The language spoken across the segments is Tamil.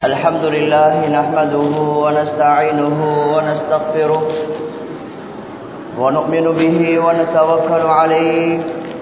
الحمد لله نحمده ونستعينه ونستغفره ونؤمن به ونتوكل عليه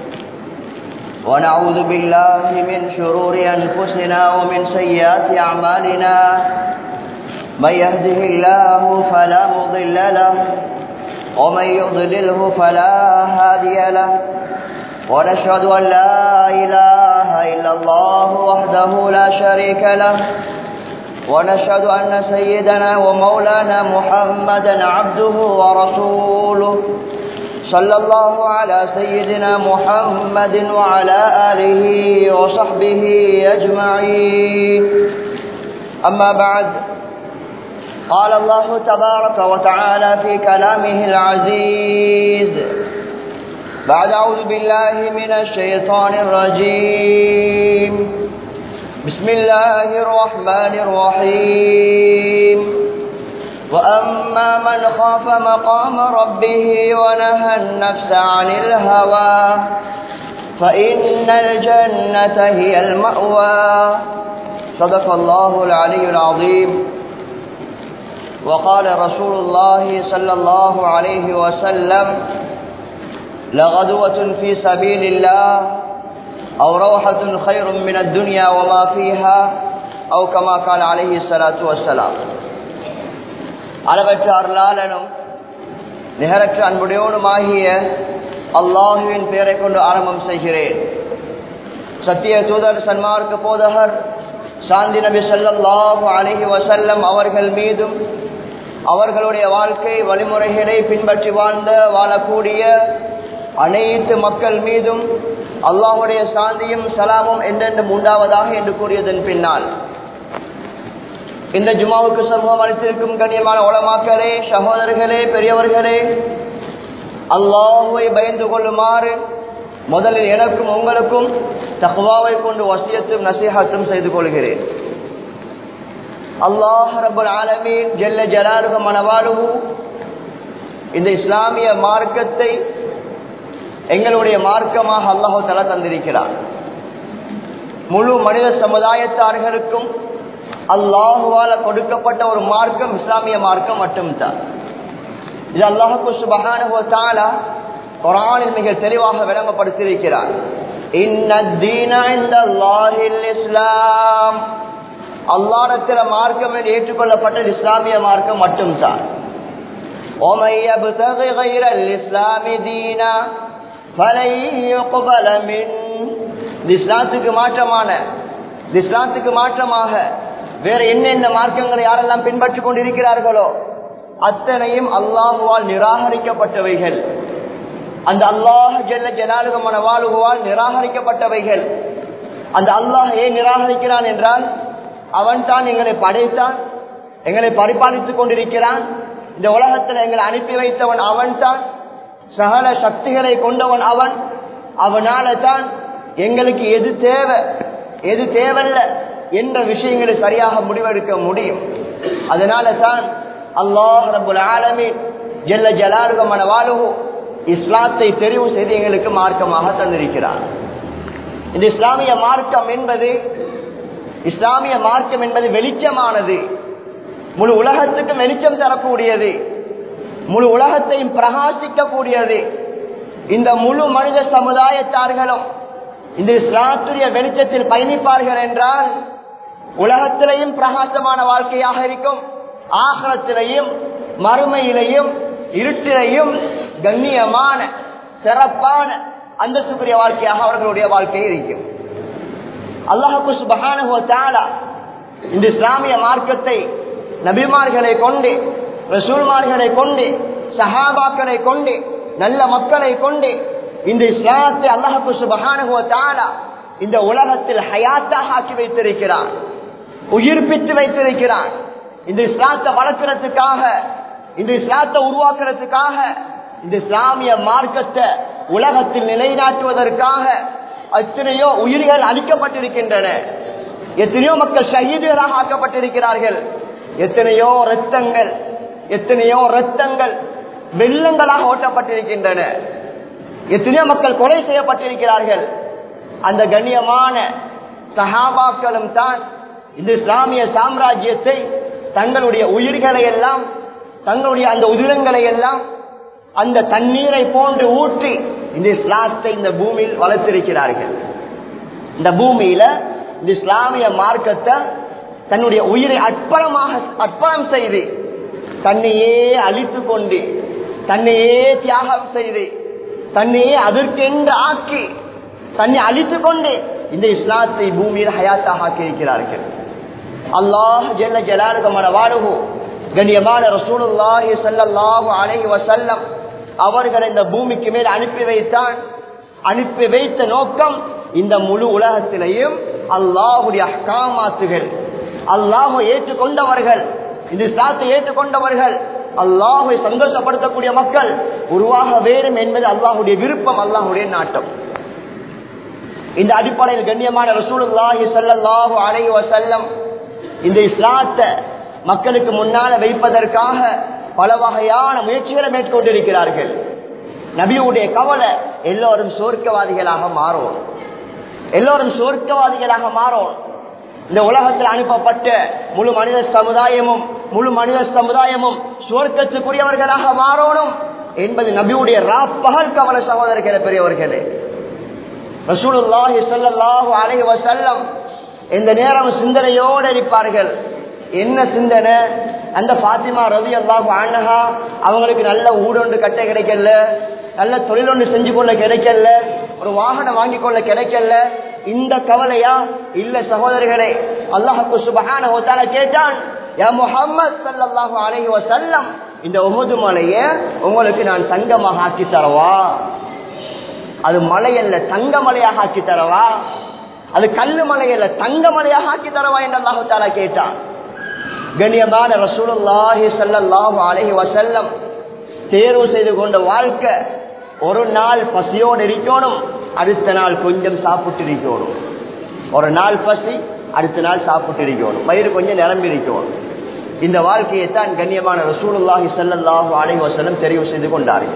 ونعوذ بالله من شرور أنفسنا ومن سيئات أعمالنا من يهده الله فلا مضل له ومن يضلله فلا هادي له ونشهد أن لا إله إلا الله وحده لا شريك له ونشهد أن سيدنا ومولانا محمدا عبده ورسوله صلى الله على سيدنا محمد وعلى آله وصحبه أجمعين أما بعد قال الله تبارك وتعالى في كلامه العزيز بعد أعوذ بالله من الشيطان الرجيم بسم الله الرحمن الرحيم وأما من خاف مقام ربه ونهى النفس عن الهوى فإن الجنة هي المأوى صدق الله العلي العظيم وقال رسول الله صلى الله عليه وسلم لغدوة في سبيل الله أو روحة خير من الدنيا وما فيها أو كما قال عليه الصلاة والسلام அளவற்ற அருளாளனும் நிகரற்ற அன்புடையோனுமாகிய அல்லாஹுவின் பெயரை கொண்டு ஆரம்பம் செய்கிறேன் சத்திய தூதர் சன்மார்க்க போதகர் சாந்தி நபி சொல்லாஹு அலஹி வசல்லம் அவர்கள் மீதும் அவர்களுடைய வாழ்க்கை வழிமுறைகளை பின்பற்றி வாழ்ந்த வாழக்கூடிய அனைத்து மக்கள் மீதும் அல்லாஹுடைய சாந்தியும் சலாமும் என்றென்றும் உண்டாவதாக என்று கூறியதன் பின்னால் இந்த ஜுமாவுக்கு சமூகம் அளித்திருக்கும் கண்ணியமான உளமாக்களே சகோதரர்களே பெரியவர்களே அல்லாஹுவை பயந்து கொள்ளுமாறு முதலில் எனக்கும் உங்களுக்கும் தஹ்வாவை கொண்டு வசியத்தும் நசீகத்தும் செய்து கொள்கிறேன் அல்லாஹ் ரபுல் ஆலமீன் ஜெல்ல ஜலாருக மனவாழுவு இந்த இஸ்லாமிய மார்க்கத்தை எங்களுடைய மார்க்கமாக அல்லாஹோ தலா தந்திருக்கிறார் முழு மனித சமுதாயத்தார்களுக்கும் அல்லாஹுவால கொடுக்கப்பட்ட ஒரு மார்க்கம் இஸ்லாமிய மார்க்கம் மட்டும்தான் இது அல்லாஹுக்கு சுபகான தாலா குரானில் மிக தெளிவாக விளங்கப்படுத்தியிருக்கிறார் இஸ்லாம் அல்லாடத்தில மார்க்கம் என்று ஏற்றுக்கொள்ளப்பட்ட இஸ்லாமிய மார்க்கம் மட்டும்தான் ومن يبتغ غير الاسلام دينا فلن يقبل من இஸ்லாத்துக்கு மாற்றமான இஸ்லாத்துக்கு மாற்றமாக வேற என்னென்ன மார்க்கங்களை யாரெல்லாம் பின்பற்றிக் கொண்டிருக்கிறார்களோ அத்தனையும் அல்லாஹுவால் நிராகரிக்கப்பட்டவைகள் அந்த அல்லாஹ் ஜெல்ல ஜனாலுகமான வாழ்வுவால் நிராகரிக்கப்பட்டவைகள் அந்த அல்லாஹ் ஏன் நிராகரிக்கிறான் என்றால் அவன் தான் எங்களை படைத்தான் எங்களை பரிபாலித்துக் கொண்டிருக்கிறான் இந்த உலகத்தில் எங்களை அனுப்பி வைத்தவன் அவன் தான் சகல சக்திகளை கொண்டவன் அவன் அவனால தான் எங்களுக்கு எது தேவை எது தேவையில்ல என்ற விஷயங்களை சரியாக முடிவெடுக்க முடியும் அதனால தான் அல்லாஹ் ரபுல் ஆலமி ஜெல்ல ஜலாருகமான வாழுகு இஸ்லாத்தை தெரிவு செய்து எங்களுக்கு மார்க்கமாக தந்திருக்கிறார் இந்த இஸ்லாமிய மார்க்கம் என்பது இஸ்லாமிய மார்க்கம் என்பது வெளிச்சமானது முழு உலகத்துக்கும் வெளிச்சம் தரக்கூடியது முழு உலகத்தையும் பிரகாசிக்கக்கூடியது இந்த முழு மனித சமுதாயத்தார்களும் இந்த இஸ்லாத்துடைய வெளிச்சத்தில் பயணிப்பார்கள் என்றால் உலகத்திலையும் பிரகாசமான வாழ்க்கையாக இருக்கும் ஆகலத்திலையும் மறுமையிலையும் இருட்டிலையும் கண்ணியமான சிறப்பான அந்தஸ்துக்குரிய வாழ்க்கையாக அவர்களுடைய வாழ்க்கை இருக்கும் அல்லாஹு சுபகான இந்த இஸ்லாமிய மார்க்கத்தை நபிமார்களை கொண்டு ரசூல்மார்களை கொண்டு சஹாபாக்களை கொண்டு நல்ல மக்களை கொண்டு இந்த இஸ்லாத்தை அல்லாஹு சுபகான இந்த உலகத்தில் ஹயாத்தாக ஆக்கி வைத்திருக்கிறான் உயிர்ப்பித்து வைத்திருக்கிறான் இந்த இஸ்லாத்தை வளர்க்கிறதுக்காக இந்த இஸ்லாத்தை உருவாக்குறதுக்காக இந்த இஸ்லாமிய மார்க்கத்தை உலகத்தில் நிலைநாட்டுவதற்காக எத்தனையோ உயிர்கள் அளிக்கப்பட்டிருக்கின்றன எத்தனையோ மக்கள் ஷஹீதுகளாக ஆக்கப்பட்டிருக்கிறார்கள் எத்தனையோ ரத்தங்கள் எத்தனையோ ரத்தங்கள் வெள்ளங்களாக ஓட்டப்பட்டிருக்கின்றன எத்தனையோ மக்கள் கொலை செய்யப்பட்டிருக்கிறார்கள் அந்த கண்ணியமான சஹாபாக்களும் தான் இந்த இஸ்லாமிய சாம்ராஜ்யத்தை தங்களுடைய உயிர்களை எல்லாம் தங்களுடைய அந்த உதிரங்களை எல்லாம் அந்த தண்ணீரை போன்று ஊற்றி இந்த இஸ்லாத்தை இந்த பூமியில் வளர்த்திருக்கிறார்கள் இந்த பூமியில இந்த இஸ்லாமிய மார்க்கத்தை தன்னுடைய உயிரை அர்ப்பணமாக அர்ப்பணம் செய்து தன்னையே அழித்து கொண்டு தன்னையே தியாகம் செய்து தன்னையே அதற்கென்று ஆக்கி தன்னை அழித்துக் கொண்டு இந்த இஸ்லாத்தை பூமியில் ஹயாத்தாக ஆக்கி இருக்கிறார்கள் அல்லாஹ் ஜெல்ல ஜலாலுகமான வாழுகு கண்ணியமான ரசூலுல்லாஹி ஸல்லல்லாஹு அலைஹி வஸல்லம் அவர்களை இந்த பூமிக்கு மேல் அனுப்பி வைத்தான் அனுப்பி வைத்த நோக்கம் இந்த முழு உலகத்திலையும் அல்லாஹுடைய அஹ்காமாத்துகள் அல்லாஹை ஏற்றுக்கொண்டவர்கள் இந்த இஸ்லாத்தை ஏற்றுக்கொண்டவர்கள் அல்லாஹை சந்தோஷப்படுத்தக்கூடிய மக்கள் உருவாக வேண்டும் என்பது அல்லாஹுடைய விருப்பம் அல்லாஹுடைய நாட்டம் இந்த அடிப்படையில் கண்ணியமான ரசூலுல்லாஹி ஸல்லல்லாஹு அலைஹி வஸல்லம் இந்த இஸ்லாத்தை மக்களுக்கு முன்னால வைப்பதற்காக பல வகையான முயற்சிகளை மேற்கொண்டிருக்கிறார்கள் நபியுடைய கவலை எல்லோரும் சோர்க்கவாதிகளாக மாறும் எல்லோரும் சோர்க்கவாதிகளாக மாறும் இந்த உலகத்தில் அனுப்பப்பட்ட முழு மனித சமுதாயமும் முழு மனித சமுதாயமும் சுவர்க்கத்துக்குரியவர்களாக மாறணும் என்பது நபியுடைய ராப்பகல் கவலை சகோதரர்களே பெரியவர்களே ரசூலுல்லாஹி ஸல்லல்லாஹு அலைஹி வஸல்லம் இந்த நேரம் சிந்தனையோடு இருப்பார்கள் என்ன சிந்தனை அந்த பாத்திமா ரவி அல்லாஹு அண்ணஹா அவங்களுக்கு நல்ல ஊடொன்று கட்ட கிடைக்கல நல்ல தொழில் ஒன்று செஞ்சு கொள்ள கிடைக்கல ஒரு வாகனம் வாங்கி கொள்ள கிடைக்கல இந்த கவலையா இல்ல சகோதரர்களே அல்லாஹுக்கு சுபஹான ஒத்தால கேட்டான் யா முஹம்மது ஸல்லல்லாஹு அலைஹி வஸல்லம் இந்த உமது மலையை உங்களுக்கு நான் தங்கமாக ஆக்கி தரவா அது மலையல்ல தங்க மலையாக ஆக்கி தரவா அது கல்லு மலையல்ல தங்க மலையாக ஆக்கி தரவா என்று அல்லாஹு தாலா கேட்டான் கண்ணியமான ரசூலுல்லாஹி ஸல்லல்லாஹு அலைஹி வஸல்லம் தேர்வு செய்து கொண்ட வாழ்க்கை ஒரு நாள் பசியோடு இருக்கணும் அடுத்த நாள் கொஞ்சம் சாப்பிட்டு இருக்கணும் ஒரு நாள் பசி அடுத்த நாள் சாப்பிட்டு இருக்கணும் வயிறு கொஞ்சம் நிரம்பி இருக்கணும் இந்த வாழ்க்கையை தான் கண்ணியமான ரசூலுல்லாஹி ஸல்லல்லாஹு அலைஹி வஸல்லம் தெரிவு செய்து கொண்டார்கள்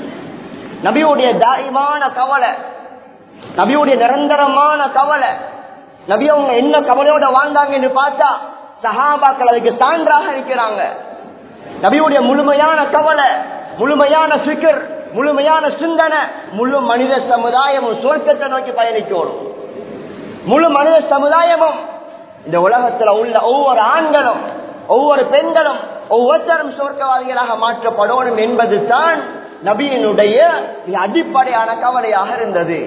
நபியுடைய தாயமான கவலை நபியுடைய நிரந்தரமான கவலை நபி அவங்க என்ன கவலையோட வாழ்ந்தாங்கன்னு பார்த்தா சஹாபாக்கள் அதுக்கு சான்றாக இருக்கிறாங்க நபியுடைய முழுமையான கவலை முழுமையான சிக்கர் முழுமையான சிந்தனை முழு மனித சமுதாயமும் சுவர்க்கத்தை நோக்கி பயணிக்கணும் முழு மனித சமுதாயமும் இந்த உலகத்துல உள்ள ஒவ்வொரு ஆண்களும் ஒவ்வொரு பெண்களும் ஒவ்வொருத்தரும் சுவர்க்கவாதிகளாக மாற்றப்படணும் என்பது தான் நபியினுடைய அடிப்படையான கவலையாக இருந்தது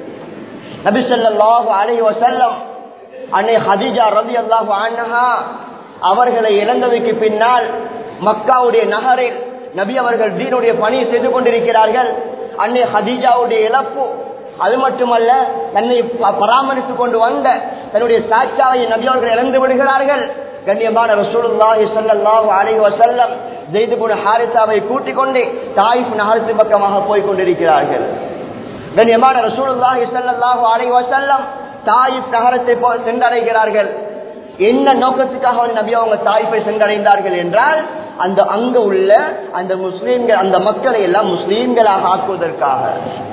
நபி சொல்லாஹு அலைஹி வசல்லம் அன்னை ஹதிஜா ரபி அல்லாஹு அண்ணஹா அவர்களை இழந்ததுக்கு பின்னால் மக்காவுடைய நகரில் நபி அவர்கள் தீனுடைய பணியை செய்து கொண்டிருக்கிறார்கள் அன்னை ஹதிஜாவுடைய இழப்பு அது மட்டுமல்ல தன்னை பராமரித்துக் கொண்டு வந்த தன்னுடைய சாட்சாவை நபி அவர்கள் இழந்து விடுகிறார்கள் கண்ணியமான ரசூலுல்லாஹி ஸல்லல்லாஹு அலைஹி வஸல்லம் ஜெயித் இப்னு ஹாரிஸாவை கூட்டிக் கொண்டு தாயிஃப் நகரத்து பக்கமாக போய் கொண்டிருக்கிறார்கள் கண்ணியமான ரசூலுல்லாஹி ஸல்லல்லாஹு அலைஹி வஸல்லம் தாயிஃப் நகரத்தை சென்றடைகிறார்கள் என்ன நோக்கத்துக்காக நபி அவங்க தாய்ப்பை சென்றடைந்தார்கள் என்றால் அந்த அங்க உள்ள அந்த முஸ்லீம்கள் அந்த மக்களை எல்லாம் முஸ்லீம்களாக ஆக்குவதற்காக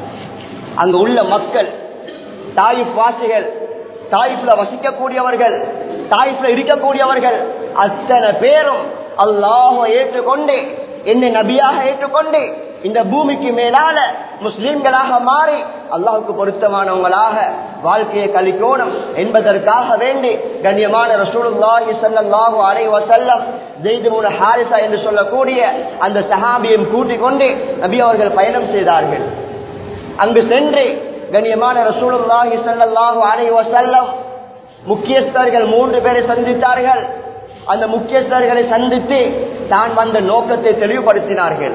அங்க உள்ள மக்கள் தாயிப் வாசிகள் தாயிப்ல வசிக்கக்கூடியவர்கள் தாயிப்ல இருக்கக்கூடியவர்கள் அத்தனை பேரும் அல்லாஹ ஏற்றுக்கொண்டு என்னை நபியாக ஏற்றுக்கொண்டு இந்த பூமிக்கு மேலால முஸ்லிம்களாக மாறி அல்லாஹுக்கு பொருத்தமானவங்களாக வாழ்க்கையை கழிக்கணும் என்பதற்காக வேண்டி கண்ணியமான ரசூலுல்லாஹி ஸல்லல்லாஹு அலைஹி வஸல்லம் ஜெயித் இப்னு ஹாரிஸா என்று சொல்லக்கூடிய அந்த சஹாபியையும் கூட்டிக் கொண்டு நபி அவர்கள் பயணம் செய்தார்கள் அங்கு சென்று கண்ணியமான ரசூலுல்லாஹி ஸல்லல்லாஹு அலைஹி வஸல்லம் முக்கியஸ்தர்கள் மூன்று பேரை சந்தித்தார்கள் அந்த முக்கியஸ்தர்களை சந்தித்து தான் வந்த நோக்கத்தை தெளிவுபடுத்தினார்கள்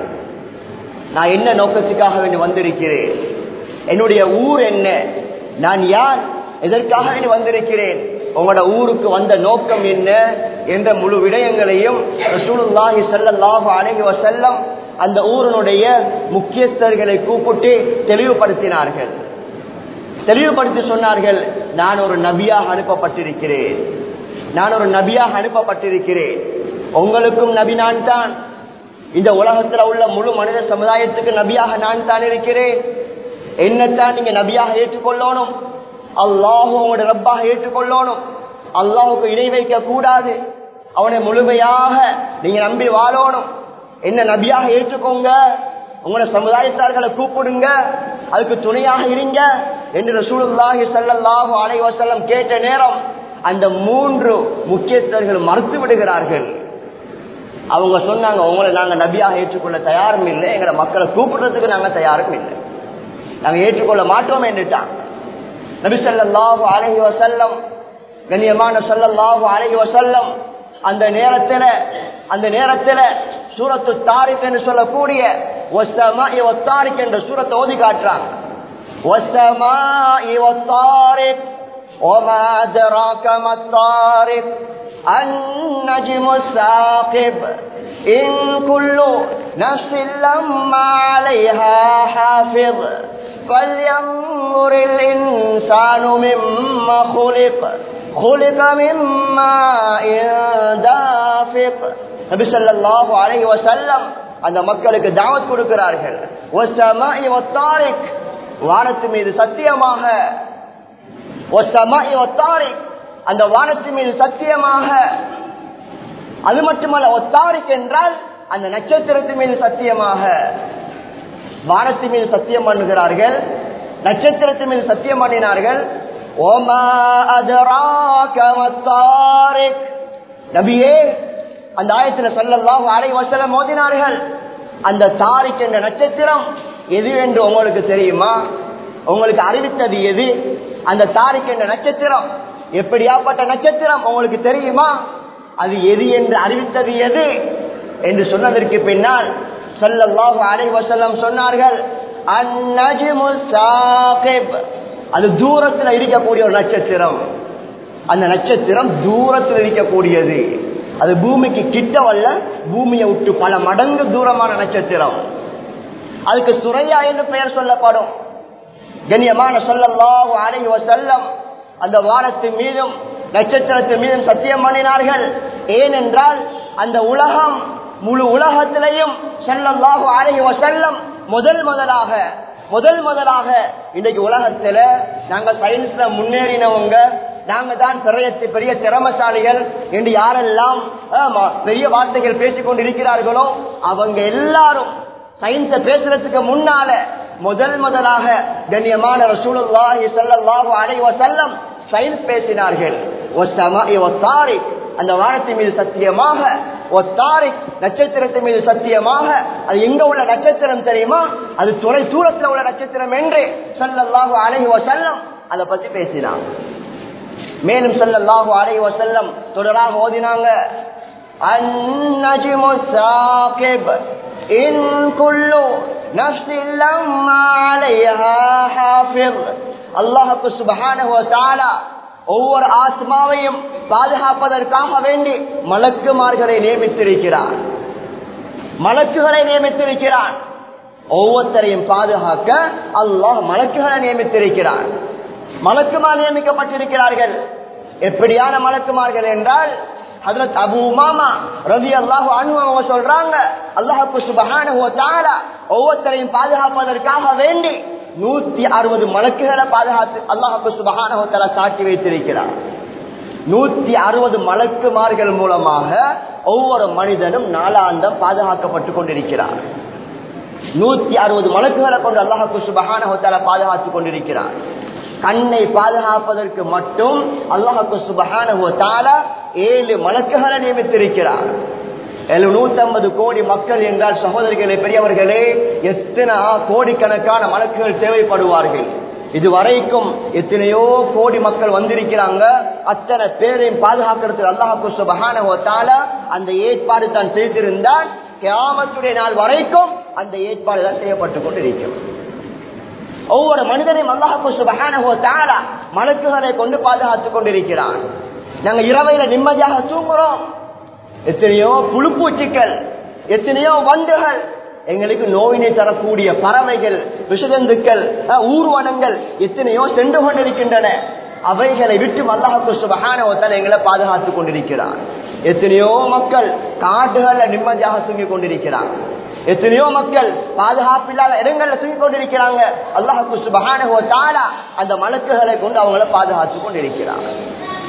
நான் என்ன நோக்கத்துக்காக வேண்டி வந்திருக்கிறேன் என்னுடைய ஊர் என்ன நான் யார் எதற்காக வேண்டி வந்திருக்கிறேன் உங்களோட ஊருக்கு வந்த நோக்கம் என்ன என்ற முழு விடயங்களையும் ரசூலுல்லாஹி ஸல்லல்லாஹு அலைஹி வஸல்லம் அந்த ஊரினுடைய முக்கியஸ்தர்களை கூப்பிட்டு தெளிவுபடுத்தினார்கள் தெளிவுபடுத்தி சொன்னார்கள் நான் ஒரு நபியாக அனுப்பப்பட்டிருக்கிறேன் நான் ஒரு நபியாக அனுப்பப்பட்டிருக்கிறேன் உங்களுக்கும் நபி நான் தான் இந்த உலகத்துல உள்ள முழு மனித சமுதாயத்துக்கு நபியாக நான் தான் இருக்கிறேன் என்னத்தான் நீங்க நபியாக ஏற்றுக்கொள்ளணும் அல்லாஹும் உங்களுடைய ரப்பாக ஏற்றுக்கொள்ளணும் அல்லாஹுக்கு இணை வைக்க கூடாது அவனை முழுமையாக நீங்க நம்பி வாழணும் என்ன நபியாக ஏற்றுக்கோங்க உங்களோட சமுதாயத்தார்களை கூப்பிடுங்க அதுக்கு துணையாக இருங்க என்று ரசூலுல்லாஹி ஸல்லல்லாஹு அலைஹி வஸல்லம் கேட்ட நேரம் அந்த மூன்று முக்கியஸ்தர்கள் மறுத்து விடுகிறார்கள் அவங்க சொன்னாங்க உங்களை நாங்க நபியாக ஏற்றுக்கொள்ள தயாரும் இல்லை எங்களை மக்களை கூப்பிடுறதுக்கு நாங்க தயாரும் இல்லை நாங்க ஏற்றுக்கொள்ள மாட்டோம் என்றுட்டாங்க நபி ஸல்லல்லாஹு அலைஹி வஸல்லம் கண்ணியமான ஸல்லல்லாஹு அலைஹி வஸல்லம் அந்த நேரத்துல அந்த நேரத்துல சூரத்து தாரிக் என்று சொல்லக்கூடிய வஸ்ஸமாஇ வத்தாரிக் என்ற சூரத்தை ஓதி காட்டுறாங்க வஸ்ஸமாஇ வத்தாரிக் وما أدراك ما الطارق النجم الثاقب إن كل نفس لما عليها حافظ فلينظر الإنسان مما خلق خلق من ماء دافق நபி ஸல்லல்லாஹு அலைஹி வஸல்லம் அந்த மக்களுக்கு தாவத் கொடுக்கிறார்கள் வஸ்ஸமாஇ வத்தாரிக் வானத்து மீது சத்தியமாக வஸ்ஸமாஇ வத்தாரிக் அந்த வானத்து மீது சத்தியமாக அது மட்டுமல்ல ஒத்தாரிக் என்றால் அந்த நட்சத்திரத்து மீது சத்தியமாக வானத்து மீது சத்தியம் பண்ணுகிறார்கள் நட்சத்திரத்து மீது சத்தியம் பண்ணினார்கள் ஓமா அதராக வத்தாரிக் நபியே அந்த ஆயத்துல சொல்லலாம் அலை வசலம் மோதினார்கள் அந்த தாரிக் என்ற நட்சத்திரம் எது என்று உங்களுக்கு தெரியுமா உங்களுக்கு அறிவித்தது எது அந்த தாரிக் என்ற நட்சத்திரம் எப்படியாப்பட்ட நட்சத்திரம் உங்களுக்கு தெரியுமா அது எது என்று அறிவித்தது எது என்று சொன்னதற்கு பின்னால் சொல்லல்லாஹு அலை வசல்லம் சொன்னார்கள் அந்நஜ்மு சாகிப் அது தூரத்தில் இருக்கக்கூடிய ஒரு நட்சத்திரம் அந்த நட்சத்திரம் தூரத்தில் இருக்கக்கூடியது அது பூமிக்கு கிட்டவல்ல பூமியை விட்டு பல மடங்கு தூரமான நட்சத்திரம் அதுக்கு சுரையா என்று பெயர் சொல்லப்படும் கண்ணியமான சொல்லல்லாஹு அலைஹி வஸல்லம் அந்த வானத்தின் மீதும் நட்சத்திரத்தின் மீதும் சத்தியம் பண்ணினார்கள் ஏனென்றால் அந்த உலகம் முழு உலகத்திலையும் செல்லல்லாஹு அலைஹி வஸல்லம் முதல் முதலாக முதல் முதலாக இன்னைக்கு உலகத்துல நாங்க சயின்ஸ்ல முன்னேறினவங்க நாங்க தான் பெரிய பெரிய திறமசாலிகள் என்று யாரெல்லாம் ஆமா, பெரிய வார்த்தைகள் பேசிக் கொண்டிருக்கிறார்களோ அவங்க எல்லாரும் சயின்ஸ பேசுறதுக்கு முன்னால முதல் முதலாக கண்ணியமான ரசூலுல்லாஹி ஸல்லல்லாஹு அலைஹி வஸல்லம் சயின்ஸ் பேசினார்கள் வஸ்ஸமாஇ வத்தாரிக் அந்த வானத்தின் மீது சத்தியமாக ஒத்தாரிக் நட்சத்திரத்தின் மீது சத்தியமாக அது எங்க உள்ள நட்சத்திரம் தெரியுமா அது துறை தூரத்தில் உள்ள நட்சத்திரம் என்று ஸல்லல்லாஹு அலைஹி வஸல்லம் அதை பத்தி பேசினாங்க மேலும் ஸல்லல்லாஹு அலைஹி வஸல்லம் தொடராக ஓதினாங்க النجم الثاقب إن كل نفس لما عليها حافظ அல்லாஹுக்கு சுபஹானஹு வ தஆலா ஒவ்வொரு ஆத்மாவையும் பாதுகாப்பதற்காக வேண்டி மலக்குமார்களை நியமித்திருக்கிறார் மலக்குகளை நியமித்திருக்கிறான் ஒவ்வொருத்தரையும் பாதுகாக்க அல்லாஹ் மலக்குகளை நியமித்திருக்கிறார் மலக்குமார் நியமிக்கப்பட்டிருக்கிறார்கள் எப்படியான மலக்குமார்கள் என்றால் ஹதரத் அபு உமாமா ரவி அல்லாஹு அனு அவங்க சொல்றாங்க அல்லாஹுக்கு சுபஹானஹு வ தஆலா ஒவ்வொருத்தரையும் பாதுகாப்பதற்காக வேண்டி நூத்தி அறுபது மலக்குகளை பாதுகாத்து அல்லாஹுக்கு சுபஹானஹு வ தஆலா சாட்டி வைத்திருக்கிறார் நூத்தி அறுபது மலக்குமார்கள் மூலமாக ஒவ்வொரு மனிதனும் நாளாந்தம் பாதுகாக்கப்பட்டுக் கொண்டிருக்கிறார் நூத்தி அறுபது மலக்குகளை கொண்டு அல்லாஹுக்கு சுபஹானஹு வ தஆலா பாதுகாத்துக் கொண்டிருக்கிறார் கண்ணை பாதுகாப்பதற்கு மட்டும் அல்லாஹுக்கு சுபஹானஹு வ தஆலா ஏழு மலக்குகளை நியமித்திருக்கிறார் எழுநூத்தி கோடி மக்கள் என்றால் சகோதரிகளே பெரியவர்களே எத்தனை கோடிக்கணக்கான மலக்குகள் தேவைப்படுவார்கள் இதுவரைக்கும் எத்தனையோ கோடி மக்கள் வந்திருக்கிறாங்க அத்தனை பேரையும் பாதுகாக்கிறதுக்கு அல்லாஹு சுபஹானஹு தஆலா அந்த ஏற்பாடு தான் செய்திருந்தால் கியாமத்துடைய நாள் வரைக்கும் அந்த ஏற்பாடு தான் செய்யப்பட்டுக் கொண்டிருக்கும் ஒவ்வொரு மனிதனையும் அல்லாஹு சுபஹானஹு தஆலா மலக்குகளை கொண்டு பாதுகாத்துக் கொண்டிருக்கிறான் நாங்க இரவையில நிம்மதியாக தூங்குறோம் எத்தனையோ புழுப்பூச்சிகள் எத்தனையோ வண்டுகள் எங்களுக்கு நோயினை தரக்கூடிய பறவைகள் விஷஜந்துக்கள் அஹ், ஊர்வனங்கள் எத்தனையோ சென்று கொண்டிருக்கின்றன அவைகளை விட்டு அல்லாஹுக்கு சுபகான ஒத்தனை எங்களை பாதுகாத்துக் கொண்டிருக்கிறார் எத்தனையோ மக்கள் காட்டுகள்ல நிம்மதியாக தூங்கிக் கொண்டிருக்கிறார் எத்தனையோ மக்கள் பாதுகாப்பில்லாத இடங்கள்ல தூங்கிக் கொண்டிருக்கிறாங்க அல்லாஹுக்கு சுபகான அந்த மலக்குகளை கொண்டு அவங்கள பாதுகாத்துக் கொண்டிருக்கிறார்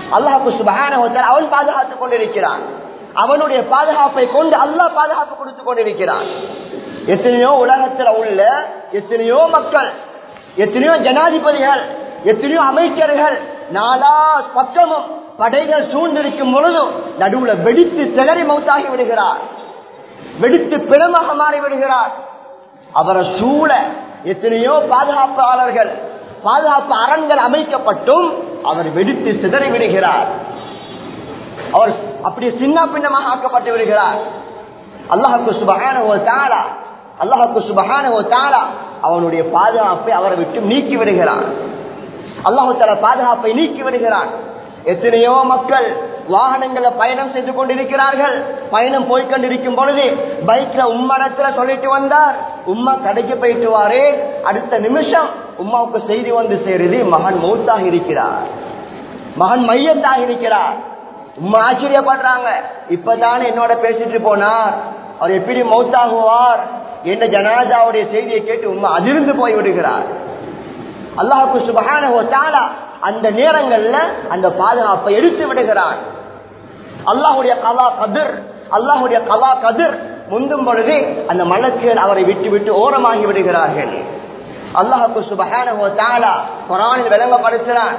அல்லாஹுக்கு சுபகான அவன் பாதுகாத்துக் கொண்டிருக்கிறான் அவனுடைய பாதுகாப்பை கொண்டு அல்லாஹ் பாதுகாப்பு கொடுத்துக் கொண்டிருக்கிறான் எத்தனையோ உலகத்துல உள்ள எத்தனையோ மக்கள் எத்தனையோ ஜனாதிபதிகள் எத்தனையோ அமைச்சர்கள் நாலா பக்கமும் படைகள் சூழ்ந்திருக்கும் பொழுதும் நடுவுல வெடித்து சிலறி மௌத்தாகி விடுகிறார் வெடித்து பிணமாக மாறி விடுகிறார் அவரை சூழ எத்தனையோ பாதுகாப்பாளர்கள் பாதுகாப்பு அரண்கள் அமைக்கப்பட்டும் அவர் வெடித்து சிதறி விடுகிறார் அவர் அப்படி சின்ன பின்னமாக ஆக்கப்பட்டு விடுகிறார் அல்லாஹுக்கு சுபகான ஒரு தாளா அல்லாஹுக்கு சுபகான ஒரு தாளா அவனுடைய பாதுகாப்பை அவரை விட்டு நீக்கி விடுகிறான் அல்லாஹு தலா பாதுகாப்பை நீக்கி விடுகிறான் எத்தனையோ மக்கள் வாகனங்கள பயணம் செய்து கொண்டிருக்கிறார்கள் பயணம் போய்கொண்டிருக்கும் பொழுது பைக்ல உம்மனத்துல சொல்லிட்டு வந்தார் உம்மா கடைக்கு போயிட்டு வாரே அடுத்த நிமிஷம் உம்மாவுக்கு செய்தி வந்து சேருது மகன் மௌத்தாக இருக்கிறார் மகன் மையத்தாக இருக்கிறார் உம்மா ஆச்சரியப்படுறாங்க இப்பதானே என்னோட பேசிட்டு போனார் அவர் எப்படி மௌத்தாகுவார் என்ற ஜனாதாவுடைய செய்தியை கேட்டு உம்மா அதிர்ந்து போய் விடுகிறார் அல்லாஹுக்கு சுபகான அந்த நேரங்கள்ல அந்த பாதுகாப்பை எடுத்து விடுகிறான் அல்லாஹுடைய கலா கதிர் அல்லாஹுடைய கலா கதிர் முந்தும் பொழுது அந்த மலக்குகள் அவரை விட்டு விட்டு ஓரமாகி விடுகிறார்கள் அல்லாஹுக்கு சுபகான குரானில் விளங்கப்படுத்துறான்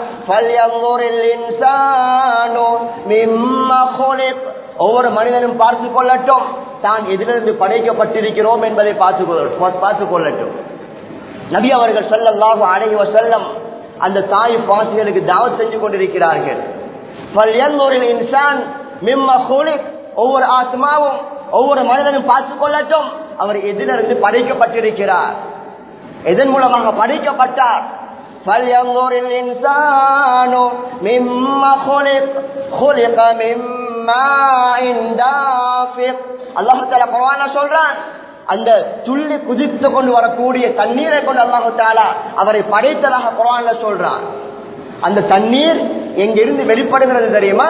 ஒவ்வொரு மனிதனும் பார்த்து கொள்ளட்டும் தான் எதிலிருந்து படைக்கப்பட்டிருக்கிறோம் என்பதை பார்த்து கொள்ளட்டும் நபி அவர்கள் சொல்லல்லாஹு அடைவ செல்லம் அந்த தாய் பாசிகளுக்கு தாவத் செஞ்சு கொண்டிருக்கிறார்கள் இன்சான் ஒவ்வொரு ஆத்மாவும் ஒவ்வொரு மனிதனும் பார்த்துக் கொள்ளட்டும் அவர் எதிலிருந்து படைக்கப்பட்டிருக்கிறார் எதன் மூலமாக படைக்கப்பட்டார் فلينظر الإنسان مما خلق خلق من ماء دافق الله تعالى قرآن சொல்றான் அந்த துள்ளி குதித்து கொண்டு வரக்கூடிய தண்ணீரை கொண்டு அல்லாஹு தாலா அவரை படைத்ததாக குரான்ல சொல்றான் அந்த தண்ணீர் எங்கிருந்து வெளிப்படுகிறது தெரியுமா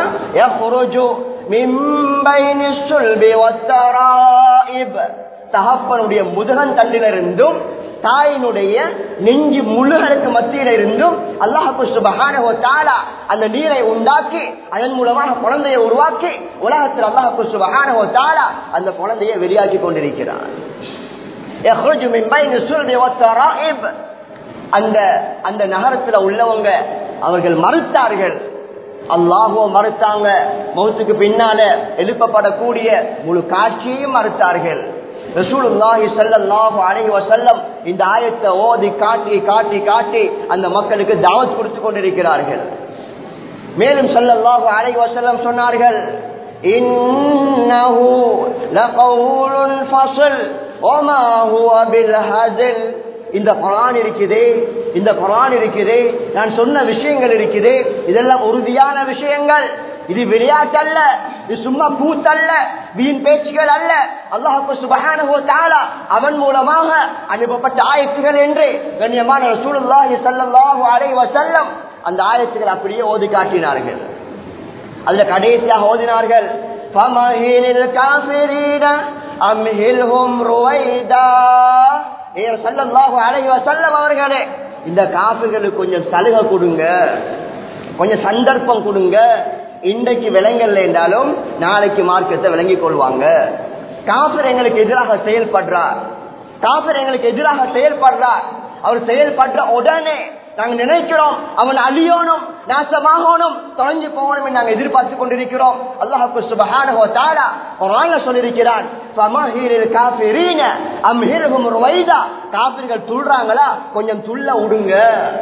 தகப்பனுடைய முதுகன் தண்டிலிருந்தும் தாயினுடைய நெஞ்சு முள்ளுகளுக்கு மத்தியில இருந்தும் அல்லாஹு சுபகான அந்த நீரை உண்டாக்கி அதன் மூலமாக குழந்தையை உருவாக்கி உலகத்தில் அல்லாஹு சுபகான அந்த குழந்தையை வெளியாக்கி கொண்டிருக்கிறார் அந்த அந்த நகரத்துல உள்ளவங்க அவர்கள் மறுத்தார்கள் அல்லாஹோ மறுத்தாங்க மௌத்துக்கு பின்னால எழுப்பப்படக்கூடிய முழு காட்சியையும் மறுத்தார்கள் ரசூலுல்லாஹி ஸல்லல்லாஹு அலைஹி வஸல்லம் இந்த ஆயத்தை ஓதி காட்டி காட்டி காட்டி அந்த மக்களுக்கு தாவத் கொடுத்து கொண்டிருக்கிறார்கள் மேலும் ஸல்லல்லாஹு அலைஹி வஸல்லம் சொன்னார்கள் இன்னஹு லகவுலுல் ஃபஸ்ல் வமா ஹுவ பில் ஹஸல் இந்த குரான் இருக்குதே இந்த குரான் இருக்குதே நான் சொன்ன விஷயங்கள் இருக்குதே இதெல்லாம் உறுதியான விஷயங்கள் இது விளையாட்டு அல்ல இது சும்மா கூத்தல்ல வீண் பேச்சுகள் அல்ல அல்லாஹு சுபஹானஹு தஆலா அவன் மூலமாக அனுப்பப்பட்ட ஆயத்துகள் என்று கண்ணியமான ரசூலுல்லாஹி ஸல்லல்லாஹு அலைஹி வஸல்லம் அந்த ஆயத்துகள் அப்படியே ஓதி காட்டினார்கள் அதுல கடைசியாக ஓதினார்கள் ஃபமஹிலில் காஃபிரீன அம்ஹில்ஹும் ருவைதா ஏர் ஸல்லல்லாஹு அலைஹி வஸல்லம் அவர்களே இந்த காஃபிர்களுக்கு கொஞ்சம் சலுகை கொடுங்க கொஞ்சம் சந்தர்ப்பம் கொடுங்க இன்றைக்கு விலங்கல்ல என்றாலும் நாளைக்கு மார்க்கத்தை விளங்கிக் கொள்வாங்க காஃபர் எங்களுக்கு எதிராக செயல்படுறார் காஃபர் எங்களுக்கு எதிராக செயல்படுறார் அவர் செயல்படுற உடனே நாங்க நினைக்கிறோம் அவன் அழியணும் நாசமாகணும் தொலைஞ்சு போகணும் என்று நாங்க எதிர்பார்த்து கொண்டிருக்கிறோம் அல்லாஹுக்கு சுபஹானஹு தஆலா குர்ஆன்ல சொல்லியிருக்கிறான் ஃபமஹீரில் காஃபிரீன அம்ஹிர்ஹும் ருவைதா காஃபிர்கள் துள்றாங்களா கொஞ்சம் துள்ள விடுங்க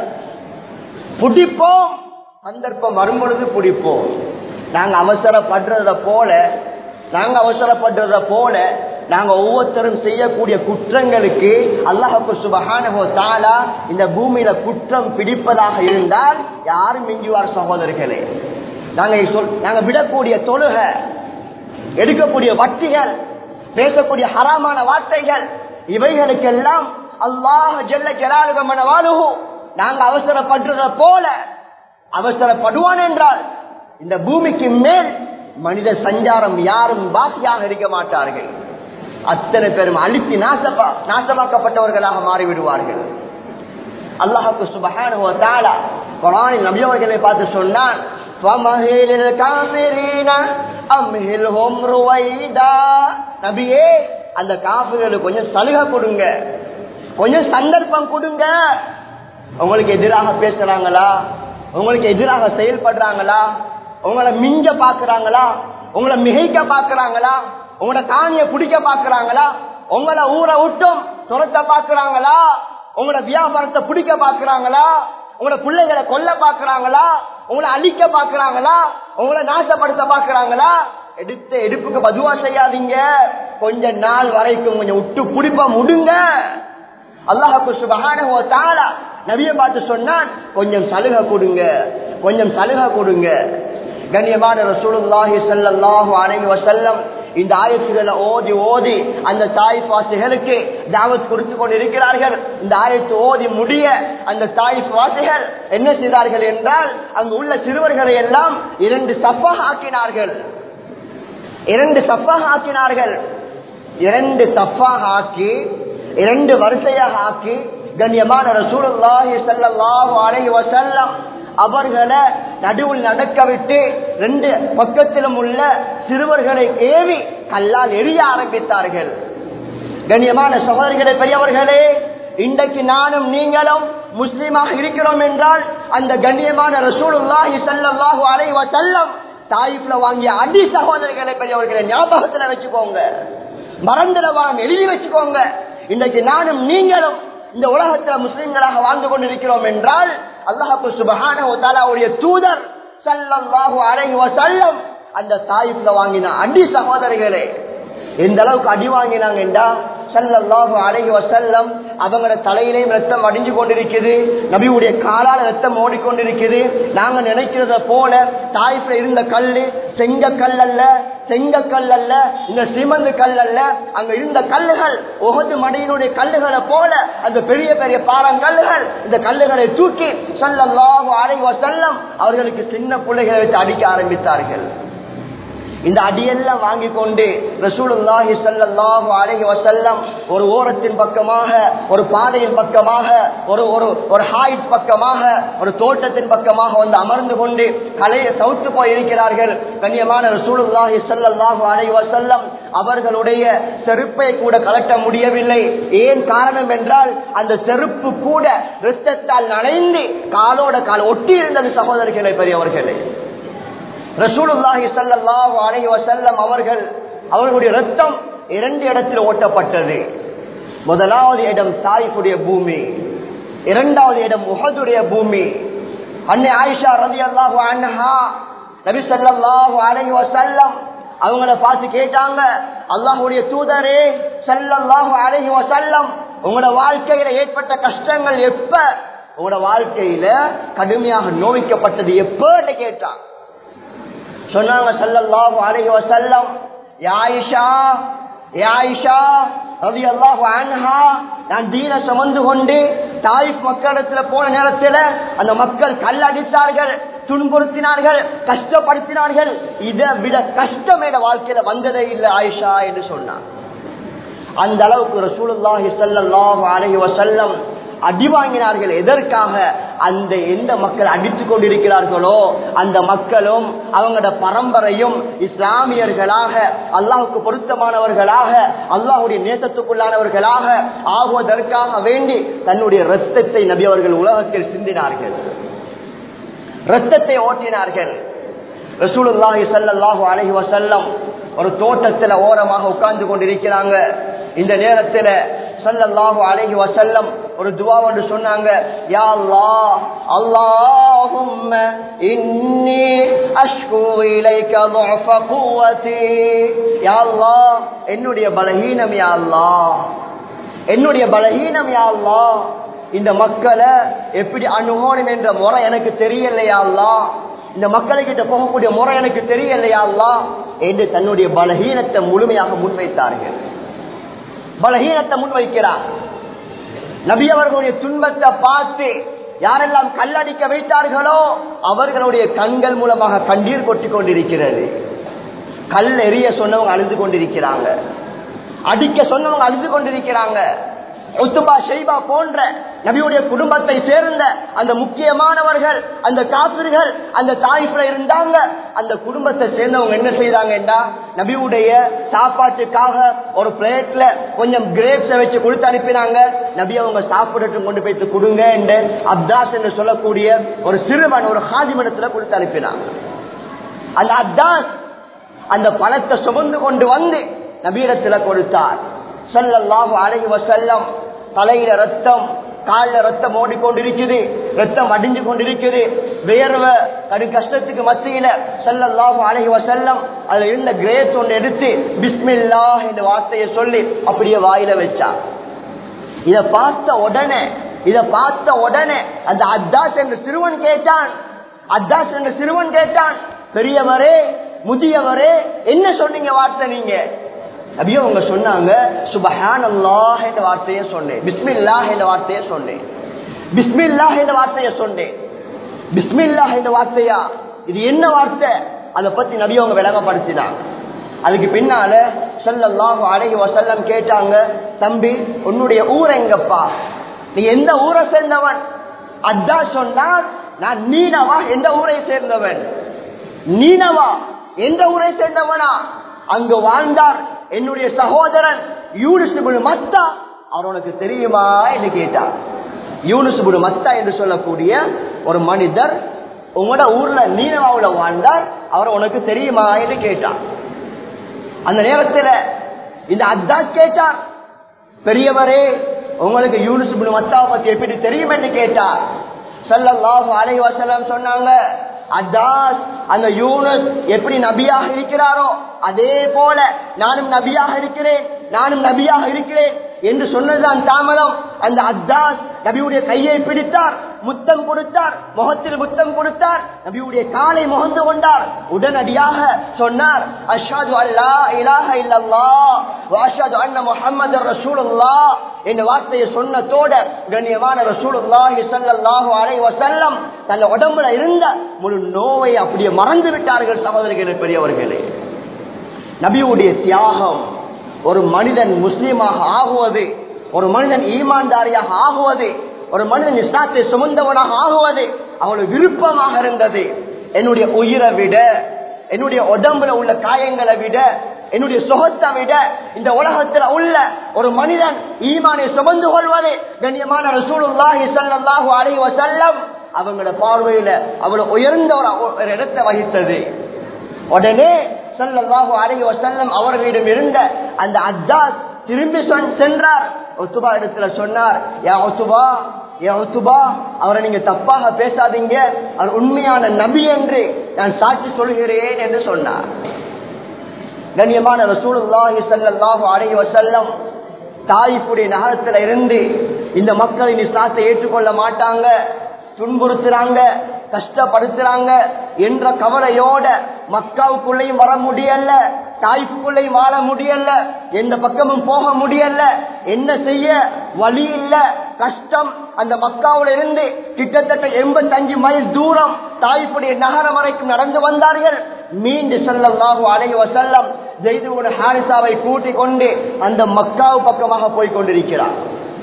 புடிப்போம் சந்தர்ப்பம் வரும்பொழுது பிடிப்போம் நாங்க அவசரப்படுறத போல நாங்க அவசரப்படுறத போல நாங்க ஒவ்வொருத்தரும் செய்யக்கூடிய குற்றங்களுக்கு அல்லாஹுக்கு சுபகானகோ தாலா இந்த பூமியில குற்றம் பிடிப்பதாக இருந்தால் யாரும் மிஞ்சுவார் சகோதரர்களே நாங்க சொல் நாங்க விடக்கூடிய தொழுக எடுக்கக்கூடிய வட்டிகள் பேசக்கூடிய ஹராமான வார்த்தைகள் இவைகளுக்கெல்லாம் அல்லாஹ் ஜெல்ல ஜலாலுகமன வாழுகு நாங்க அவசரப்படுறத போல அவசரப்படுவான் என்றால் இந்த பூமிக்கு மேல் மனித சஞ்சாரம் யாரும் பாக்கியாக இருக்க மாட்டார்கள் அத்தனை பேரும் அழித்து நாசப்பா நாசமாக்கப்பட்டவர்களாக மாறிவிடுவார்கள் அல்லாஹுக்கு சுபஹான குரானில் நபியவர்களை பார்த்து சொன்னான் ومهل الكافرين أمهلهم رويدا நபியே அந்த காபிர்களுக்கு கொஞ்சம் சலுகை கொடுங்க கொஞ்சம் சந்தர்ப்பம் கொடுங்க உங்களுக்கு எதிராக பேசுறாங்களா உங்களுக்கு எதிராக செயல்படுறாங்களா உங்களை மிஞ்ச பாக்குறாங்களா உங்களை மிகைக்க பாக்குறாங்களா உங்களோட காணிய பிடிக்க பாக்குறாங்களா உங்களை ஊரை விட்டும் துரத்த பாக்குறாங்களா உங்களோட வியாபாரத்தை பிடிக்க பாக்குறாங்களா உங்களோட பிள்ளைகளை கொல்ல பாக்குறாங்களா உங்களை அழிக்க பாக்குறாங்களா உங்களை நாசப்படுத்த பாக்குறாங்களா எடுத்த எடுப்புக்கு பதுவா செய்யாதீங்க கொஞ்ச நாள் வரைக்கும் கொஞ்சம் விட்டு குடிப்ப முடுங்க அல்லாஹு சுபஹானஹு வ தஆலா நபியை பார்த்து சொன்னான் கொஞ்சம் சலுகை கொடுங்க கொஞ்சம் சலுகை கொடுங்க கண்ணியமான ரசூலுல்லாஹி ஸல்லல்லாஹு அலைஹி வஸல்லம் இந்த ஆயத்துகளை ஓதி ஓதி அந்த தாய் வாசிகளுக்கு தாவத் கொடுத்து கொண்டிருக்கிறார்கள் இந்த ஆயத்து ஓதி முடிய அந்த தாய் வாசிகள் என்ன செய்தார்கள் என்றால் அங்கு உள்ள சிறுவர்களை எல்லாம் இரண்டு சப்பாக ஆக்கினார்கள் இரண்டு சப்பாக ஆக்கினார்கள் இரண்டு சப்பாக ஆக்கி இரண்டு வரிசையாக ஆக்கி கண்ணியமான ரசூலுல்லாஹி ஸல்லல்லாஹு அலைஹி வஸல்லம் அவர்களை நடுவில் நடக்க விட்டு ரெண்டு பக்கத்திலும் உள்ள சிறுவர்களை ஏவி கல்லால் எரிய ஆரம்பித்தார்கள் கண்ணியமான சகோதரிகளே பெரியவர்களே இன்றைக்கு நானும் நீங்களும் முஸ்லீமாக இருக்கிறோம் என்றால் அந்த கண்ணியமான ரசூலுல்லாஹி ஸல்லல்லாஹு அலைஹி வஸல்லம் தாயிப்ல வாங்கிய அடி சகோதரிகளை பெரியவர்களை ஞாபகத்துல வச்சுக்கோங்க மறந்துடவானம் எழுதி வச்சுக்கோங்க இன்றைக்கு நானும் நீங்களும் இந்த உலகத்துல முஸ்லிம்களாக வாழ்ந்து கொண்டிருக்கிறோம் என்றால் அல்லாஹு சுபஹானுடைய தூதர் சல்லல்லாஹு அலைஹி வஸல்லம் அந்த தாயிப்ல வாங்கின அடி சகோதரிகளே எந்த அளவுக்கு அடி வாங்கினாங்க என்றா சல்லல்லாஹு அலைஹி வஸல்லம் அவங்களோட தலையிலேயும் ரத்தம் அடிஞ்சு கொண்டிருக்குது நபியுடைய காலால ரத்தம் ஓடிக்கொண்டிருக்குது நாங்க நினைக்கிறத போல தாய்ப்புல இருந்த கல்லு செங்க கல் அல்ல செங்க கல் அல்ல இந்த சிமந்து கல் அல்ல அங்க இருந்த கல்லுகள் ஒகது மடையினுடைய கல்லுகளை போல அந்த பெரிய பெரிய பாறங்கல்லுகள் இந்த கல்லுகளை தூக்கி சல்லல்லாஹு அலைஹி வஸல்லம் அவர்களுக்கு சின்ன பிள்ளைகளை வச்சு அடிக்க ஆரம்பித்தார்கள் இந்த அடியெல்லாம் வாங்கி கொண்டு ரசூலுல்லாஹி ஸல்லல்லாஹு அலைஹி வஸல்லம் ஒரு ஓரத்தின் பக்கமாக ஒரு பாதையின் பக்கமாக ஒரு ஒரு ஒரு ஹாயிட் பக்கமாக ஒரு தோட்டத்தின் பக்கமாக வந்து அமர்ந்து கொண்டு கலையை சவுத்து போய் இருக்கிறார்கள் கண்ணியமான ரசூலுல்லாஹி ஸல்லல்லாஹு அலைஹி வஸல்லம் அவர்களுடைய செருப்பை கூட கலட்ட முடியவில்லை ஏன் காரணம் என்றால் அந்த செருப்பு கூட இரத்தத்தால் நனைந்து காலோட கால் ஒட்டி இருந்தது சகோதரர்களே பெரியவர்களே ரசூலுல்லாஹி ஸல்லல்லாஹு அலைஹி வஸல்லம் அவர்கள் அவர்களுடைய ரத்தம் இரண்டு இடத்தில் ஓட்டப்பட்டது முதலாவது இடம் தாய்ஃபுடைய பூமி இரண்டாவது இடம் உஹதுடைய பூமி அன்னை ஆயிஷா ரலியல்லாஹு அன்ஹா நபி ஸல்லல்லாஹு அலைஹி வஸல்லம் அவங்கள பார்த்து கேட்டாங்க அல்லாஹ்வுடைய தூதரே ஸல்லல்லாஹு அலைஹி வஸல்லம் உங்களோட வாழ்க்கையில ஏற்பட்ட கஷ்டங்கள் எப்ப உங்களோட வாழ்க்கையில கடுமையாக நோவிக்கப்பட்டது எப்பன்னு கேட்டாங்க சொன்னாங்க சல்லல்லாஹு அலைஹி வஸல்லம் யா ஆயிஷா யா ஆயிஷா ரலியல்லாஹு அன்ஹா நான் தீன சுமந்து கொண்டு தாயிப் மக்களிடத்துல போன நேரத்துல அந்த மக்கள் கல்லடித்தார்கள் துன்புறுத்தினார்கள் கஷ்டப்படுத்தினார்கள் இதை விட கஷ்டம் என வாழ்க்கையில வந்ததே இல்லை ஆயிஷா என்று சொன்னார் அந்த அளவுக்கு ரசூலுல்லாஹி ஸல்லல்லாஹு அலைஹி வஸல்லம் அடி வாங்கினார்கள் எதற்காக அந்த எந்த மக்கள் அடித்துக் கொண்டிருக்கிறார்களோ அந்த மக்களும் அவங்களோட பரம்பரையும் இஸ்லாமியர்களாக அல்லாஹுக்கு பொருத்தமானவர்களாக அல்லாஹுடைய நேசத்துக்குள்ளானவர்களாக ஆகுவதற்காக வேண்டி தன்னுடைய ரத்தத்தை நபி அவர்கள் உலகத்தில் சிந்தினார்கள் ரத்தத்தை ஓட்டினார்கள் ரசூலுல்லாஹி ஸல்லல்லாஹு அலைஹி வஸல்லம் ஒரு தோட்டத்துல ஓரமாக உட்கார்ந்து கொண்டிருக்கிறாங்க இந்த நேரத்துல ஸல்லல்லாஹு அலைஹி வஸல்லம் ஒரு துவா ஒன்று சொன்னாங்க யா அல்லாஹ் அல்லாஹும்ம இன்னி அஷ்கு இலைக ضعف قوتي யா அல்லாஹ் என்னுடைய பலஹீனம் யா அல்லாஹ் என்னுடைய பலஹீனம் யா அல்லாஹ் இந்த மக்களை எப்படி அணுகணும் என்ற முறை எனக்கு தெரியலையா அல்லாஹ் இந்த மக்களுக்கிட்ட போகக்கூடிய முறை எனக்கு தெரியலையா அல்லாஹ் என்று தன்னுடைய பலஹீனத்தை முழுமையாக முன்வைத்தார்கள் பலஹீனத்தை முன்வைக்கிறார் நபி அவர்களுடைய துன்பத்தை பார்த்து யாரெல்லாம் கல்லடிக்க வைத்தார்களோ அவர்களுடைய கண்கள் மூலமாக கண்ணீர் கொட்டிக் கொண்டிருக்கிறது கல் எரிய சொன்னவங்க அழுது கொண்டிருக்கிறாங்க அடிக்க சொன்னவங்க அழுது கொண்டிருக்கிறாங்க உத்துபா ஷெய்பா போன்ற நபியுடைய குடும்பத்தை சேர்ந்த அந்த முக்கியமானவர்கள் அந்த காப்பிர்கள் அந்த தாய்ப்புல இருந்தாங்க அந்த குடும்பத்தை சேர்ந்தவங்க என்ன செய்தாங்கடா நபியுடைய சாப்பாட்டுக்காக ஒரு பிளேட்ல கொஞ்சம் கிரேப்ஸை வச்சு கொடுத்து அனுப்பினாங்க நபி அவங்க சாப்பிடட்டும் கொண்டு போயிட்டு கொடுங்க என்று அப்தாஸ் என்று சொல்லக்கூடிய ஒரு சிறுவன் ஒரு ஹாதிமடத்துல கொடுத்து அனுப்பினாங்க அந்த அப்தாஸ் அந்த பழத்தை சுமந்து கொண்டு வந்து நபீரத்துல கொடுத்தார் சொல்லல்லாஹு அழகி வசல்லம் தலையில ரத்தம் காலில் ரத்தம் ஓடிக்கொண்டிருக்குது ரத்தம் அடிஞ்சு கொண்டிருக்குது வேர்வை கடு கஷ்டத்துக்கு மத்தியில செல்லல்லாஹு அழகி வசல்லம் அதுல இருந்த கிரேஸ் ஒன்று எடுத்து பிஸ்மில்லா என்ற வார்த்தையை சொல்லி அப்படியே வாயில வச்சார் இத பார்த்த உடனே இத பார்த்த உடனே அந்த அத்தாஸ் என்ற சிறுவன் கேட்டான் அத்தாஸ் என்ற சிறுவன் கேட்டான் பெரியவரே முதியவரே என்ன சொன்னீங்க வார்த்தை நீங்க அப்படியே அவங்க சொன்னாங்க சுபஹான் அல்லாஹ் என்ற வார்த்தையை சொன்னேன் பிஸ்மில்லாஹ் என்ற வார்த்தையை சொன்னேன் பிஸ்மில்லாஹ் என்ற வார்த்தையை சொன்னேன் பிஸ்மில்லாஹ் என்ற வார்த்தையா இது என்ன வார்த்தை அதை பத்தி நபி அவங்க விளங்கப்படுத்தினாங்க அதுக்கு பின்னால சொல்லல்லாஹு அழகி வசல்லம் கேட்டாங்க தம்பி உன்னுடைய ஊர் எங்கப்பா நீ எந்த ஊரை சேர்ந்தவன் அதான் சொன்னால் நான் நீனவா எந்த ஊரை சேர்ந்தவன் நீனவா எந்த ஊரை சேர்ந்தவனா அங்கு வாழ்ந்தார் என்னுடைய சகோதரன் யூனிசுபுல் மத்தா அவர் உனக்கு தெரியுமா என்று கேட்டார் யூனிசுபுல் மத்தா என்று சொல்லக்கூடிய ஒரு மனிதர் உங்களோட ஊர்ல நீனவாவுல வாழ்ந்தார் அவர் உனக்கு தெரியுமா என்று கேட்டார் அந்த நேரத்தில் இந்த அத்தாஸ் கேட்டார் பெரியவரே உங்களுக்கு யூனிசுபுல் மத்தாவை பத்தி எப்படி தெரியும் என்று கேட்டார் சல்லல்லாஹு அலைஹி வஸல்லம் சொன்னாங்க அத்தாஸ் அந்த யூனஸ் எப்படி நபியாக இருக்கிறாரோ அதே போல நானும் நபியாக இருக்கிறேன் நானும் நபியாக இருக்கிறேன் என்று சொன்னதுதான் தாமதம் அந்த அத்தாஸ் நபியுடைய கையை பிடித்தார் முத்தம் கொடுத்தார் முகத்தில் முத்தம் கொடுத்தார் நபியுடைய காலை முகந்து கொண்டார் உடனடியாக சொன்னார் அஷாது அல்லா இலாஹ இல்லல்லா அஷாது அண்ண முஹம்மது ரசூலுல்லா என்ற வார்த்தையை சொன்னதோட கண்ணியமான ரசூலுல்லாஹி ஸல்லல்லாஹு அலைஹி வஸல்லம் தன் உடம்புல இருந்த முழு நோவை அப்படியே மறந்து விட்டார்கள் சகோதரர்களே பெரியவர்களே நபியுடைய தியாகம் ஒரு மனிதன் முஸ்லீமாக ஆகுவது ஒரு மனிதன் ஈமான்தாரியாக ஆகுவது ஒரு மனிதன் இஸ்லாத்தை சுமந்தவனாக ஆகுவது அவனுடைய விருப்பமாக இருந்தது என்னுடைய உயிரை விட என்னுடைய உடம்புல உள்ள காயங்களை விட என்னுடைய சுகத்தை விட இந்த உலகத்துல உள்ள ஒரு மனிதன் ஈமானை சுமந்து கொள்வது கண்ணியமான ரசூலுல்லாஹி ஸல்லல்லாஹு அலைஹி வஸல்லம் அவங்களோட பார்வையில அவ்வளவு உயர்ந்த ஒரு ஒரு இடத்தை வகித்தது உடனே ஸல்லல்லாஹு அலைஹி வஸல்லம் அவர்களிடம் இருந்த அந்த அத்தாஸ் திரும்பி சொன்- சென்றார் ஒத்துபா இடத்துல சொன்னார் யா ஒத்துபா யா ஒத்துபா அவரை நீங்க தப்பாக பேசாதீங்க அவர் உண்மையான நபி என்று நான் சாட்சி சொல்கிறேன் என்று சொன்னார் கண்ணியமான ரசூலுல்லாஹி ஸல்லல்லாஹு அலைஹி வஸல்லம் தாயிப்புடைய நகரத்துல இருந்து இந்த மக்களின் இஸ்லாத்தை ஏற்றுக்கொள்ள மாட்டாங்க துன்புறுத்துறாங்க கஷ்டப்படுத்துறாங்க என்ற கவலையோட மக்காவுக்குள்ளேயும் வர முடியல தாய்ப்புக்குள்ளேயும் வாழ முடியல எந்த பக்கமும் போக முடியல என்ன செய்ய வழி இல்ல கஷ்டம் அந்த மக்காவுல இருந்து கிட்டத்தட்ட எண்பத்தஞ்சு மைல் தூரம் தாய்ப்புடைய நகரம் வரைக்கும் நடந்து வந்தார்கள் மீண்டு செல்லல்லாஹு அலைஹி வஸல்லம் ஜெய்துபுர ஹாரிசாவை கூட்டிக் கொண்டு அந்த மக்காவு பக்கமாக போய் கொண்டிருக்கிறார்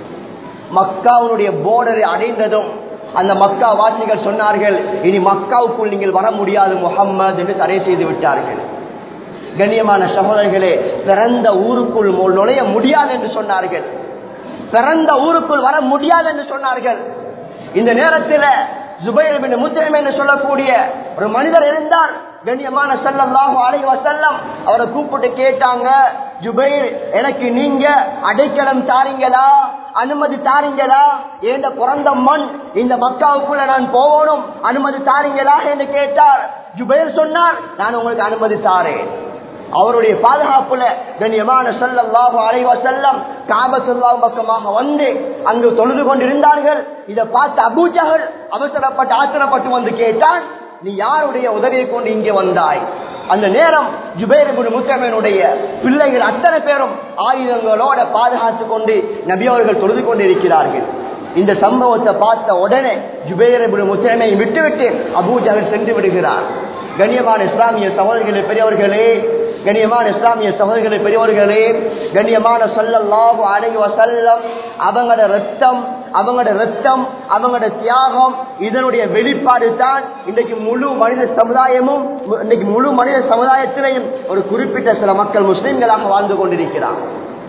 மக்காவுடைய போர்டரை அடைந்ததும் அந்த மக்கா வாசிகள் சொன்னார்கள் இனி மக்காவுக்குள் நீங்கள் வர முடியாது முகம்மது என்று தடை செய்து விட்டார்கள் கண்ணியமான சகோதரர்களே பிறந்த ஊருக்குள் மு- நுழைய முடியாது என்று சொன்னார்கள் பிறந்த ஊருக்குள் வர முடியாது என்று சொன்னார்கள் இந்த நேரத்தில் ஜுபைர் பின் முஸ்லிம் என்று சொல்லக்கூடிய ஒரு மனிதர் இருந்தார் கண்ணியமான ஸல்லல்லாஹு அலைஹி வஸல்லம் அவரை கூப்பிட்டு கேட்டாங்க ஜுபைர் எனக்கு நீங்க அடைக்கலம் தாரீங்களா அனுமதி தாரீங்களா என்ற பிறந்த மண் இந்த மக்காவுக்குள்ள நான் போகணும் அனுமதி தாரீங்களா என்று கேட்டார் ஜுபைர் சொன்னார் நான் உங்களுக்கு அனுமதி தாரேன் அவருடைய பாதுகாப்புல கண்ணியமான ஸல்லல்லாஹு அலைஹி வஸல்லம் காபத்துல்லாஹ் பக்கமாக வந்து அங்கு தொழுது கொண்டிருந்தார்கள் இதை பார்த்து அபூஜஹல் அவசரப்பட்டு ஆத்திரப்பட்டு வந்து கேட்டான் நீ யாருடைய உதவியை கொண்டு இங்கே வந்தாய் அந்த நேரம் ஜுபேர் இப்னு முத்தமனுடைய பிள்ளைகள் அத்தனை பேரும் ஆயுதங்களோட பாதுகாத்து கொண்டு நபி அவர்கள் தொழுது கொண்டிருக்கிறார்கள் இந்த சம்பவத்தை பார்த்த உடனே ஜுபேர் இப்னு முத்தமை விட்டுவிட்டு அபூஜஹல் சென்று விடுகிறார் கண்ணியமான இஸ்லாமிய சகோதரர்களே பெரியவர்களே கண்ணியமான இஸ்லாமிய சகோதரர்களே பெரியவர்களே கண்ணியமான சொல்லல்லாஹு அலைஹி வஸல்லம் அவங்களோட ரத்தம் அவங்களோட ரத்தம் அவங்களோட தியாகம் இதனுடைய வெளிப்பாடு தான் இன்றைக்கு முழு மனித சமுதாயமும் இன்னைக்கு முழு மனித சமுதாயத்திலையும் ஒரு குறிப்பிட்ட சில மக்கள் முஸ்லிம்களாக வாழ்ந்து கொண்டிருக்கிறார்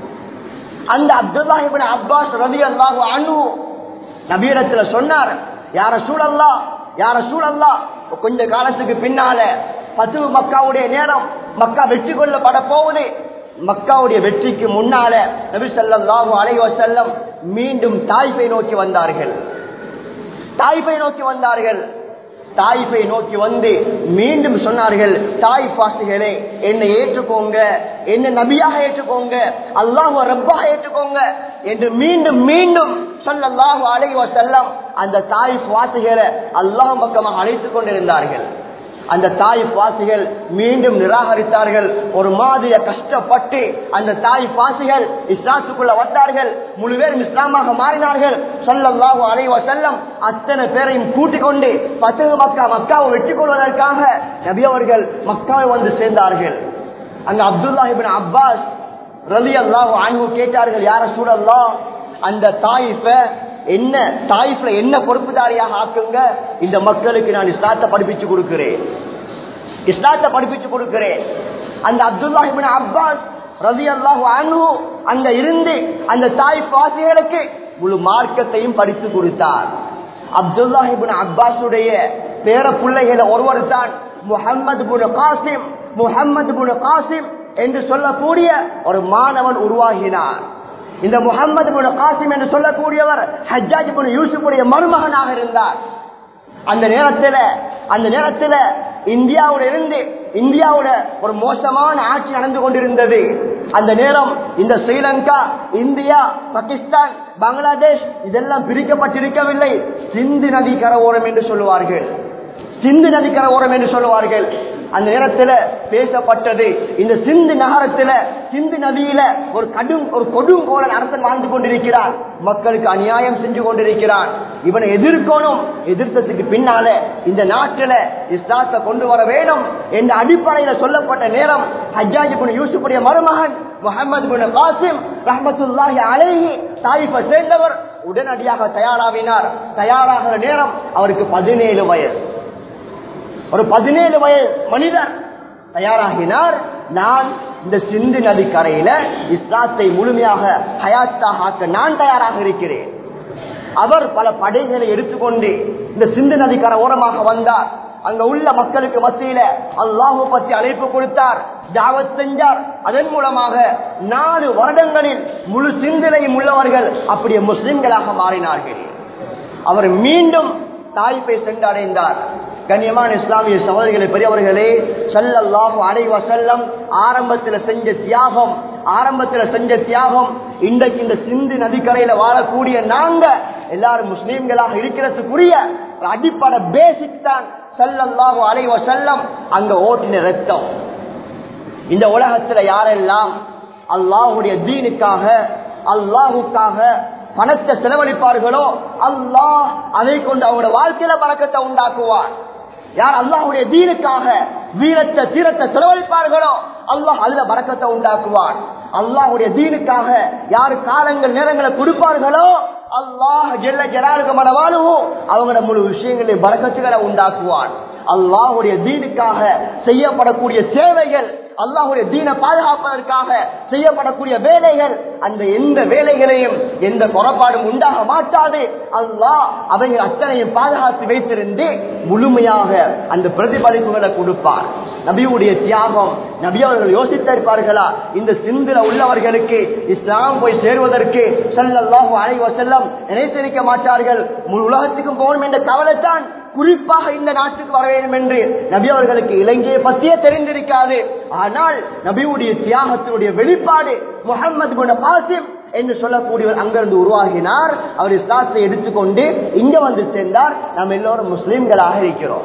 அந்த அப்துல்லாஹிபின் அப்பாஸ் ரவி அல்லாஹு அனு நபீரத்துல சொன்னார் யார சூழல்லா யார சூழல்லா கொஞ்ச காலத்துக்கு பின்னால பத்து மக்காவுடைய நேரம் மக்கா வெற்றி கொள்ளப்பட போகுது மக்காவுடைய வெற்றிக்கு முன்னால நபி ஸல்லல்லாஹு அலைஹி வஸல்லம் மீண்டும் தாய்ப்பை நோக்கி வந்தார்கள் தாய்ப்பை நோக்கி வந்தார்கள் தாய்ப்பை நோக்கி வந்து மீண்டும் சொன்னார்கள் தாய் பாசிகளே என்னை ஏற்றுக்கோங்க என்ன நபியாக ஏற்றுக்கோங்க அல்லாஹ் ரப்பாக ஏற்றுக்கோங்க என்று மீண்டும் மீண்டும் சொல்லல்லாஹு அலைஹி வஸல்லம் அந்த தாய் வாசிகளை அல்லாஹ் பக்கமாக அழைத்துக் கொண்டிருந்தார்கள் அந்த தாய் பாசிகள் மீண்டும் நிராகரித்தார்கள் ஒரு மாதிரி கஷ்டப்பட்டு அந்த தாய் பாசிகள் இஸ்லாத்துக்குள்ள வந்தார்கள் முழு பேரும் இஸ்லாமாக மாறினார்கள் சொல்லல்லாஹு அலைவ செல்லம் அத்தனை பேரையும் கூட்டிக் கொண்டு பத்து மக்கா மக்காவை வெற்றி கொள்வதற்காக நபி அவர்கள் மக்காவை வந்து சேர்ந்தார்கள் அங்க அப்துல்லாஹிபின் அப்பாஸ் ரலி அல்லாஹு அன்பு கேட்டார்கள் யார சூழல்லா அந்த தாயிப்ப என்ன தாயிப்ல என்ன பொறுப்புதாரியாக ஆக்குங்க இந்த மக்களுக்கு நான் இஸ்லாத்தை படிப்பிச்சு கொடுக்கிறேன் இஸ்லாத்தை படிப்பிச்சு கொடுக்கிறேன் அந்த அப்துல்லாஹிபின் அப்பாஸ் ரவி அல்லாஹு அனு அங்க இருந்து அந்த தாய் பாசிகளுக்கு முழு மார்க்கத்தையும் படித்து கொடுத்தார் அப்துல்லாஹிபின் அப்பாஸுடைய பேர பிள்ளைகளை ஒருவர் தான் முகமது புன காசிம் முகமது புன காசிம் என்று சொல்லக்கூடிய ஒரு மாணவன் உருவாகினார் இந்த முகமது புன காசிம் என்று சொல்லக்கூடியவர் ஹஜ்ஜாஜ் புன யூசுஃபுடைய மருமகனாக இருந்தார் அந்த நேரத்துல அந்த நேரத்துல இந்தியாவோட இருந்து இந்தியாவோட ஒரு மோசமான ஆட்சி நடந்து கொண்டிருந்தது அந்த நேரம் இந்த ஸ்ரீலங்கா இந்தியா பாகிஸ்தான் பங்களாதேஷ் இதெல்லாம் பிரிக்கப்பட்டிருக்கவில்லை சிந்து நதி கரவோரம் என்று சொல்லுவார்கள் சிந்து நதிக்கரை ஓரம் என்று சொல்லுவார்கள் அந்த நேரத்தில் பேசப்பட்டது இந்த சிந்து நகரத்தில் சிந்து நதியில ஒரு கடும் ஒரு கொடுங்கோலன் அரசன் வாழ்ந்து கொண்டிருக்கிறான் மக்களுக்கு அநியாயம் செஞ்சு கொண்டிருக்கிறான் இவனை எதிர்க்கணும் எதிர்த்ததுக்கு பின்னால இந்த நாட்டில இஸ்லாத்தை கொண்டு வர வேண்டும் என்ற அடிப்படையில சொல்லப்பட்ட நேரம் ஹஜ்ஜாஜி புன யூசுஃபுடைய மருமகன் முகமது புன காசிம் ரஹமத்துல்லாஹி அலைஹி தாயிப்பை சேர்ந்தவர் உடனடியாக தயாராவினார் தயாராகிற நேரம் அவருக்கு பதினேழு வயது ஒரு பதினேழு வயது மனிதர் தயாராகினார் நான் இந்த சிந்து நதி கரையில இஸ்லாத்தை முழுமையாக ஹயாத்தாக ஆக்க நான் தயாராக இருக்கிறேன் அவர் பல படைகளை எடுத்துக்கொண்டு இந்த சிந்து நதி கரை ஓரமாக வந்தார் அங்க உள்ள மக்களுக்கு மத்தியில அல்லாஹு பத்தி அழைப்பு கொடுத்தார் ஜாவத் செஞ்சார் அதன் மூலமாக நாலு வருடங்களில் முழு சிந்தனையும் உள்ளவர்கள் அப்படியே முஸ்லிம்களாக மாறினார்கள் அவர் மீண்டும் தாய்ப்பை சென்றடைந்தார் கண்ணியமான இஸ்லாமிய சகோதரிகளை பெரியவர்களே சல்லல்லாஹு அலைவ செல்லம் ஆரம்பத்தில் செஞ்ச தியாகம் ஆரம்பத்தில் செஞ்ச தியாகம் இன்றைக்கு இந்த சிந்து நதிக்கரையில வாழக்கூடிய நாங்க எல்லாரும் முஸ்லீம்களாக இருக்கிறதுக்குரிய அடிப்படை பேசிக் தான் சல்லல்லாஹு அலைவ செல்லம் அங்க ஓட்டின ரத்தம் இந்த உலகத்துல யாரெல்லாம் அல்லாஹுடைய தீனுக்காக அல்லாஹுக்காக பணத்தை செலவழிப்பார்களோ அல்லாஹ் அதை கொண்டு அவங்களோட வாழ்க்கையில பழக்கத்தை உண்டாக்குவார் யார் அல்லாஹுடைய தீனுக்காக வீரத்தை தீரத்தை செலவழிப்பார்களோ அல்லாஹ் அதுல பறக்கத்தை உண்டாக்குவார் அல்லாஹுடைய தீனுக்காக யாரு காலங்கள் நேரங்களை கொடுப்பார்களோ அல்லாஹ் ஜெல்ல ஜலாலுக்கு மனவானுவும் அவங்களோட முழு விஷயங்களில் பறக்கத்துகளை உண்டாக்குவான் அல்லாஹுடைய தீனுக்காக செய்யப்படக்கூடிய சேவைகள் அல்லாஹுடைய தீனை பாதுகாப்பதற்காக செய்யப்படக்கூடிய வேலைகள் அந்த எந்த வேலைகளையும் எந்த குறைபாடும் உண்டாக மாட்டாது அல்லாஹ் அவங்க அத்தனையும் பாதுகாத்து வைத்திருந்து முழுமையாக அந்த பிரதிபலிப்புகளை கொடுப்பார் நபியுடைய தியாகம் நபி அவர்கள் யோசித்திருப்பார்களா இந்த சிந்தில உள்ளவர்களுக்கு இஸ்லாம் போய் சேருவதற்கு செல்லல்லாஹு அலைவ செல்லம் நினைத்திருக்க மாட்டார்கள் முழு உலகத்துக்கும் போகணும் என்ற கவலைத்தான் குறிப்பாக இந்த நாட்டுக்கு வர வேண்டும் என்று நபி அவர்களுக்கு இலங்கையை பற்றியே தெரிந்திருக்காது ஆனால் நபியுடைய தியாகத்தினுடைய வெளிப்பாடு முகமது குண பாசிம் என்று சொல்லக்கூடியவர் அங்கிருந்து உருவாகினார் அவர் இஸ்லாத்தை எடுத்துக்கொண்டு இங்க வந்து சேர்ந்தார் நாம் எல்லோரும் முஸ்லிம்களாக இருக்கிறோம்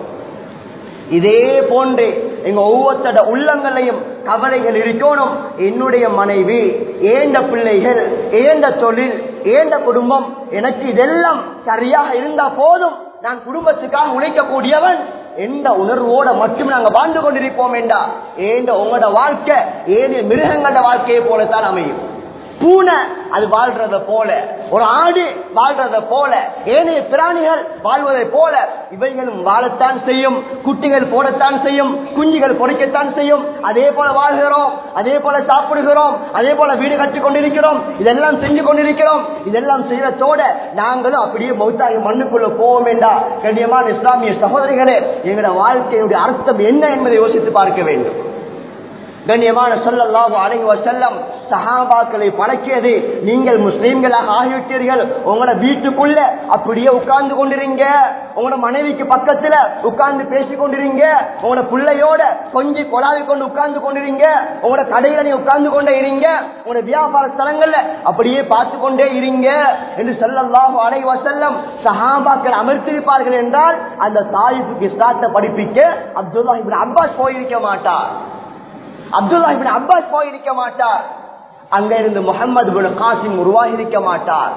இதே போன்று எங்க ஒவ்வொருத்தட உள்ளங்களையும் கவலைகள் இருக்கணும் என்னுடைய மனைவி ஏண்ட பிள்ளைகள் ஏண்ட தொழில் ஏண்ட குடும்பம் எனக்கு இதெல்லாம் சரியாக இருந்தா போதும் நான் குடும்பத்துக்காக உழைக்கக்கூடியவன் எந்த உணர்வோட மட்டும் நாங்க வாழ்ந்து கொண்டிருப்போம் என்றா ஏண்ட உங்களோட வாழ்க்கை ஏனைய மிருகங்களோட வாழ்க்கையை போலத்தான் அமையும் பூனை அது வாழ்றத போல ஒரு ஆடு வாழ்றத போல ஏனைய பிராணிகள் வாழ்வதை போல இவைகளும் வாழத்தான் செய்யும் குட்டிகள் போடத்தான் செய்யும் குஞ்சுகள் பொறிக்கத்தான் செய்யும் அதே போல வாழ்கிறோம் அதே போல சாப்பிடுகிறோம் அதே போல வீடு கட்டி கொண்டிருக்கிறோம் இதெல்லாம் செஞ்சு கொண்டிருக்கிறோம் இதெல்லாம் செய்யறதோட நாங்களும் அப்படியே மௌத்தாகி மண்ணுக்குள்ள போவோம் வேண்டா கண்ணியமான இஸ்லாமிய சகோதரிகளே எங்களோட வாழ்க்கையுடைய அர்த்தம் என்ன என்பதை யோசித்து பார்க்க வேண்டும் கண்ணியமான சொல்லல்லாஹு அலைஹி வஸல்லம் சஹாபாக்களை பழக்கியது நீங்கள் முஸ்லீம்களாக ஆகிவிட்டீர்கள் உங்களோட வீட்டுக்குள்ள அப்படியே உட்கார்ந்து கொண்டிருங்க உங்களோட மனைவிக்கு பக்கத்துல உட்கார்ந்து பேசி கொண்டிருங்க உங்களோட பிள்ளையோட கொஞ்சம் கொலாவி கொண்டு உட்கார்ந்து கொண்டிருங்க உங்களோட கடையில நீ உட்கார்ந்து கொண்டே இருங்க உங்களோட வியாபார ஸ்தலங்கள்ல அப்படியே பார்த்து கொண்டே இருங்க என்று சொல்லல்லாஹு அலைஹி வஸல்லம் சஹாபாக்கள் அமர்த்திருப்பார்கள் என்றால் அந்த தாயிப்புக்கு இஸ்லாத்தை படிப்பிக்க அப்துல்லா இப்னு அப்பாஸ் போயிருக்க மாட்டார் அப்துல்லா இபின் அப்பாஸ் போயிருக்க மாட்டார் அங்க இருந்து முகமது பின் காசிம் உருவாகியிருக்க மாட்டார்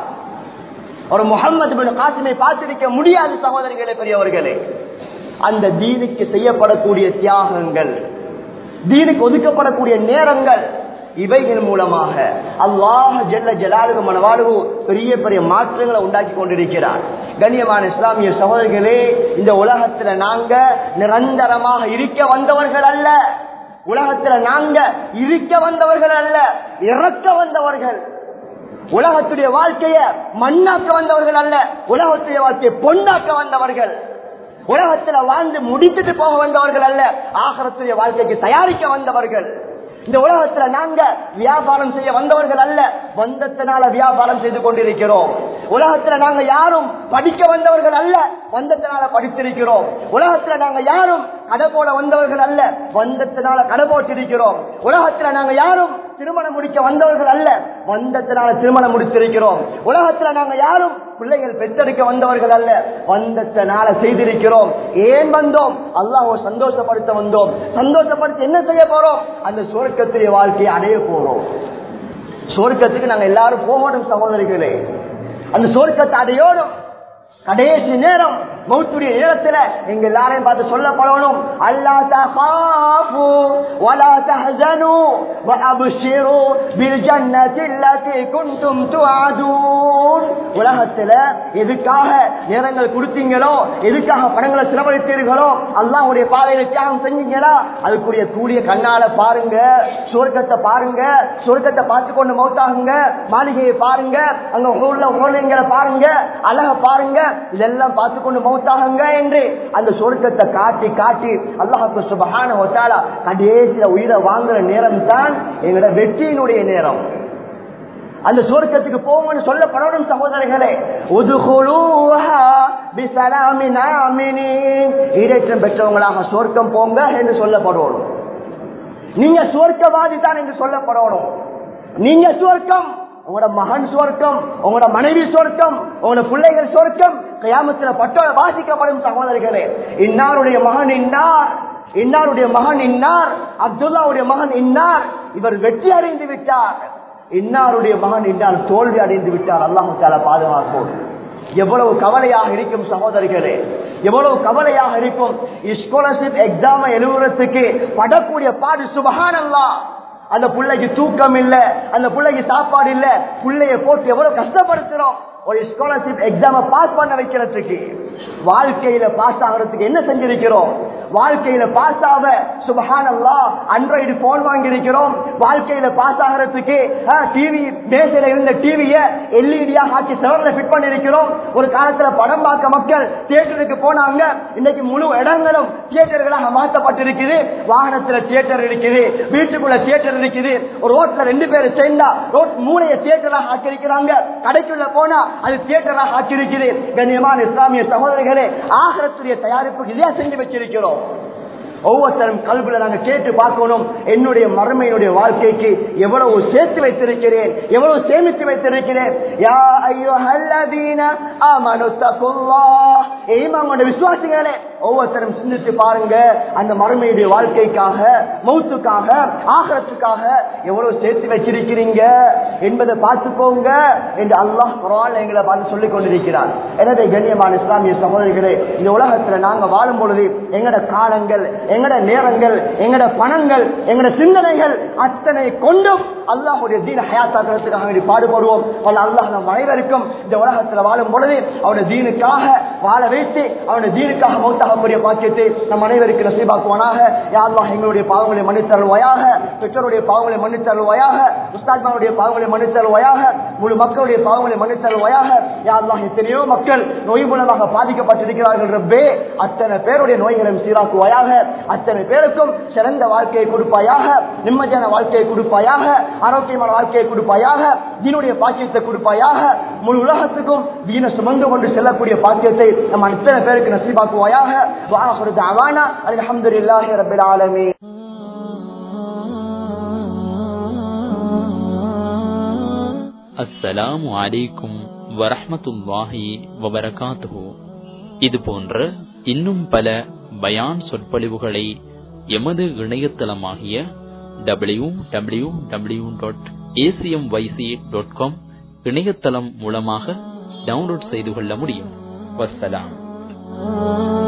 ஒரு முகமது பின் காசிமை பார்த்திருக்க முடியாது சகோதரிகளே பெரியவர்களே அந்த தீனுக்கு செய்யப்படக்கூடிய தியாகங்கள் தீனுக்கு ஒதுக்கப்படக்கூடிய நேரங்கள் இவைகள் மூலமாக அல்லாஹ் ஜெல்ல ஜலாலுகு மனவாளுகு பெரிய பெரிய மாற்றங்களை உண்டாக்கி கொண்டிருக்கிறார் கண்ணியமான இஸ்லாமிய சகோதரிகளே இந்த உலகத்துல நாங்க நிரந்தரமாக இருக்க வந்தவர்கள் அல்ல உலகத்துல நாங்க இருக்க வந்தவர்கள் அல்ல இறக்க வந்தவர்கள் உலகத்துடைய வாழ்க்கைய மண்ணாக்க வந்தவர்கள் அல்ல உலகத்துடைய வாழ்க்கையை பொண்ணாக்க வந்தவர்கள் உலகத்துல வாழ்ந்து முடித்துட்டு போக வந்தவர்கள் அல்ல ஆகரத்துடைய வாழ்க்கைக்கு தயாரிக்க வந்தவர்கள் இந்த உலகத்துல நாங்க வியாபாரம் செய்ய வந்தவர்கள் அல்ல வந்தத்தினால வியாபாரம் செய்து கொண்டிருக்கிறோம் உலகத்துல நாங்க யாரும் படிக்க வந்தவர்கள் அல்ல வந்தத்தினால படித்திருக்கிறோம் உலகத்துல நாங்க யாரும் கடை போட வந்தவர்கள் அல்ல வந்தத்தினால கடை போட்டிருக்கிறோம் உலகத்துல நாங்க யாரும் திருமணம் முடிக்க வந்தவர்கள் அல்ல வந்தத்தினால திருமணம் முடித்திருக்கிறோம் உலகத்துல நாங்க யாரும் பிள்ளைகள் பெற்றெடுக்க வந்தவர்கள் அல்ல வந்தத்தினால செய்திருக்கிறோம் ஏன் வந்தோம் அல்லாஹ் சந்தோஷப்படுத்த வந்தோம் சந்தோஷப்படுத்தி என்ன செய்ய போறோம் அந்த சுவர்க்கத்துடைய வாழ்க்கையை அடைய போறோம் சுவர்க்கத்துக்கு நாங்க எல்லாரும் போகணும் சகோதரிகளே அந்த சுவர்க்கத்தை அடையோடும் கடைசி நேரம் மௌத்துடைய நேரத்துல எங்க எல்லாரையும் பார்த்து சொல்லப்படணும் அல்லா தகாஃபு வலா தஹ்சனு வஅப்ஷிரு பில் ஜன்னதி அல்லதி குன்தும் துஆதூன் உலகத்துல எதுக்காக நேரங்கள் கொடுத்தீங்களோ எதுக்காக பணங்களை செலவழித்தீர்களோ அல்லாஹ்வுடைய பாதையில தியாகம் செஞ்சீங்களா அதுக்குரிய கூடிய கண்ணால பாருங்க சொர்க்கத்தை பாருங்க சொர்க்கத்தை பார்த்து கொண்டு மௌத்தாகுங்க மாளிகையை பாருங்க அங்க உள்ள உருளைங்களை பாருங்க அழக பாருங்க இதெல்லாம் பார்த்து கொண்டு மௌத்தாகுங்க என்று அந்த சொர்க்கத்தை காட்டி காட்டி அல்லாஹு சுபஹான ஒத்தாலா கடைசியில உயிரை வாங்குற நேரம் தான் எங்களோட வெற்றியினுடைய நேரம் அந்த சுவர்க்கத்துக்கு போவோம்னு சொல்லப்படணும் சகோதரர்களே உதுகுலூஹா பிஸலாமின் ஆமினீன் ஈரேற்றம் பெற்றவங்களாக சுவர்க்கம் போங்க என்று சொல்லப்படணும் நீங்க சுவர்க்கவாதி தான் என்று சொல்லப்படணும் நீங்க சுவர்க்கம் உங்களோட மகன் சுவர்க்கம் உங்களோட மனைவி சுவர்க்கம் உங்களோட பிள்ளைகள் சுவர்க்கம் கயாமத்துல பட்டோட வாசிக்கப்படும் சகோதரிகளே இன்னாருடைய மகன் இன்னார் இன்னாருடைய மகன் இன்னார் அப்துல்லாவுடைய மகன் இன்னார் இவர் வெற்றி அடைந்து விட்டார் இன்னாருடைய மகன் இன்னார் தோல்வி அடைந்து விட்டார் அல்லாஹு தாலா பாதுகாப்போம் எவ்வளவு கவலையாக இருக்கும் சகோதரிகளே எவ்வளவு கவலையாக இருக்கும் ஸ்காலர்ஷிப் எக்ஸாம் எழுதுறதுக்கு படக்கூடிய பாடு சுபகானல்லா அந்த பிள்ளைக்கு தூக்கம் இல்ல அந்த பிள்ளைக்கு சாப்பாடு இல்ல பிள்ளைய போட்டு எவ்வளவு கஷ்டப்படுத்துறோம் ஒரு ஸ்காலர்ஷிப் எக்ஸாம பாஸ் பண்ண வைக்கிறதுக்கு வாழ்க்கையில பாஸ் ஆகிறதுக்கு என்ன செஞ்சிருக்கிறோம் வாழ்க்கையில பாஸ் ஆக சுபஹானல்லா ஆண்ட்ராய்டு போன் வாங்கி இருக்கிறோம் வாழ்க்கையில பாஸ் ஆகிறதுக்கு டிவி பேசல இருந்த டிவிய எல்இடியா ஆக்கி செவர்ல ஃபிட் பண்ணிருக்கிறோம் ஒரு காலத்துல படம் பார்க்க மக்கள் தியேட்டருக்கு போனாங்க இன்னைக்கு முழு இடங்களும் தியேட்டர்களாக மாற்றப்பட்டிருக்குது வாகனத்துல தியேட்டர் இருக்குது வீட்டுக்குள்ள தியேட்டர் இருக்குது ஒரு ரோட்ல ரெண்டு பேரும் சேர்ந்தா ரோட் மூளைய தியேட்டராக ஆக்கியிருக்கிறாங்க கடைக்குள்ள போனா அது தியேட்டராக ஆக்கியிருக்குது கண்ணியமான இஸ்லாமிய சகோதரிகளே ஆகரத்துடைய தயாரிப்பு இதே செஞ்சு வச்சிருக்கிறோம் ஒவ்வொருத்தரும் கல்வில நாங்க கேட்டு பார்க்கணும் என்னுடைய மறுமையினுடைய வாழ்க்கைக்கு எவ்வளவு சேர்த்து வைத்திருக்கிறேன் எவ்வளவு சேமித்து வைத்திருக்கிறேன் யா ஐயோ ஹல்லதீன ஆமனு தகுல்லாஹ் ஏமாங்கோட விசுவாசிகளே ஒவ்வொருத்தரும் சிந்தித்து பாருங்க அந்த மறுமையுடைய வாழ்க்கைக்காக மௌத்துக்காக ஆகரத்துக்காக எவ்வளவு சேர்த்து வச்சிருக்கிறீங்க என்பதை பார்த்துக்கோங்க என்று அல்லாஹ் குரான் எங்களை பார்த்து சொல்லிக் கொண்டிருக்கிறார் எனவே கண்ணியமான இஸ்லாமிய சகோதரிகளே இந்த உலகத்துல நாங்க வாழும் பொழுது எங்களோட காலங்கள் எங்கட நேரங்கள் எங்கட பணங்கள் எங்கட சிந்தனைகள் அத்தனை கொண்டும் அல்லாஹுடைய தீன ஹயாத்தாக்கிறதுக்காக வேண்டி பாடுபடுவோம் அல்ல அல்லாஹ் நம் அனைவருக்கும் இந்த உலகத்தில் வாழும் பொழுது அவனுடைய தீனுக்காக வாழ வைத்து அவனுடைய தீனுக்காக மௌத்தாகக்கூடிய பாக்கியத்தை நம் அனைவருக்கு நசீபாக்குவானாக யா அல்லாஹ் எங்களுடைய பாவங்களை மன்னித்தருள்வாயாக பெற்றோருடைய பாவங்களை மன்னித்தருள்வாயாக உஸ்தாத்மாவுடைய பாவங்களை மன்னித்தருள்வாயாக முழு மக்களுடைய பாவங்களை மன்னித்தருள்வாயாக யா அல்லாஹ் எத்தனையோ மக்கள் நோய் மூலமாக பாதிக்கப்பட்டிருக்கிறார்கள் ரப்பே அத்தனை பேருடைய நோய்களையும் சீராக்குவாயாக அத்தனை பேருக்கும் சிறந்த வாழ்க்கையை கொடுப்பாயாக நிம்மதியான வாழ்க்கையை கொடுப்பாயாக ஆரோக்கியமான வாழ்க்கையை கொடுப்பாயாக தீனுடைய பாக்கியத்தை கொடுப்பாயாக முழு உலகத்துக்கும் தீன சுமந்து கொண்டு செல்லக்கூடிய பாக்கியத்தை நம்ம அத்தனை பேருக்கு நசீபாக்குவாயாக வாஹுரு தஅவானா அல்ஹம்துலில்லாஹி ரப்பில் ஆலமீன் அஸ்ஸலாமு அலைக்கும் வரஹ்மத்துல்லாஹி வபரகாத்துஹு இது போன்ற இன்னும் பல பயான் சொற்பொழிவுகளை எமது இணையதளமாகிய W W W dot ACM YC dot com இணையதளம் மூலமாக டவுன்லோட் செய்து கொள்ள முடியும் வஸ்ஸலாம்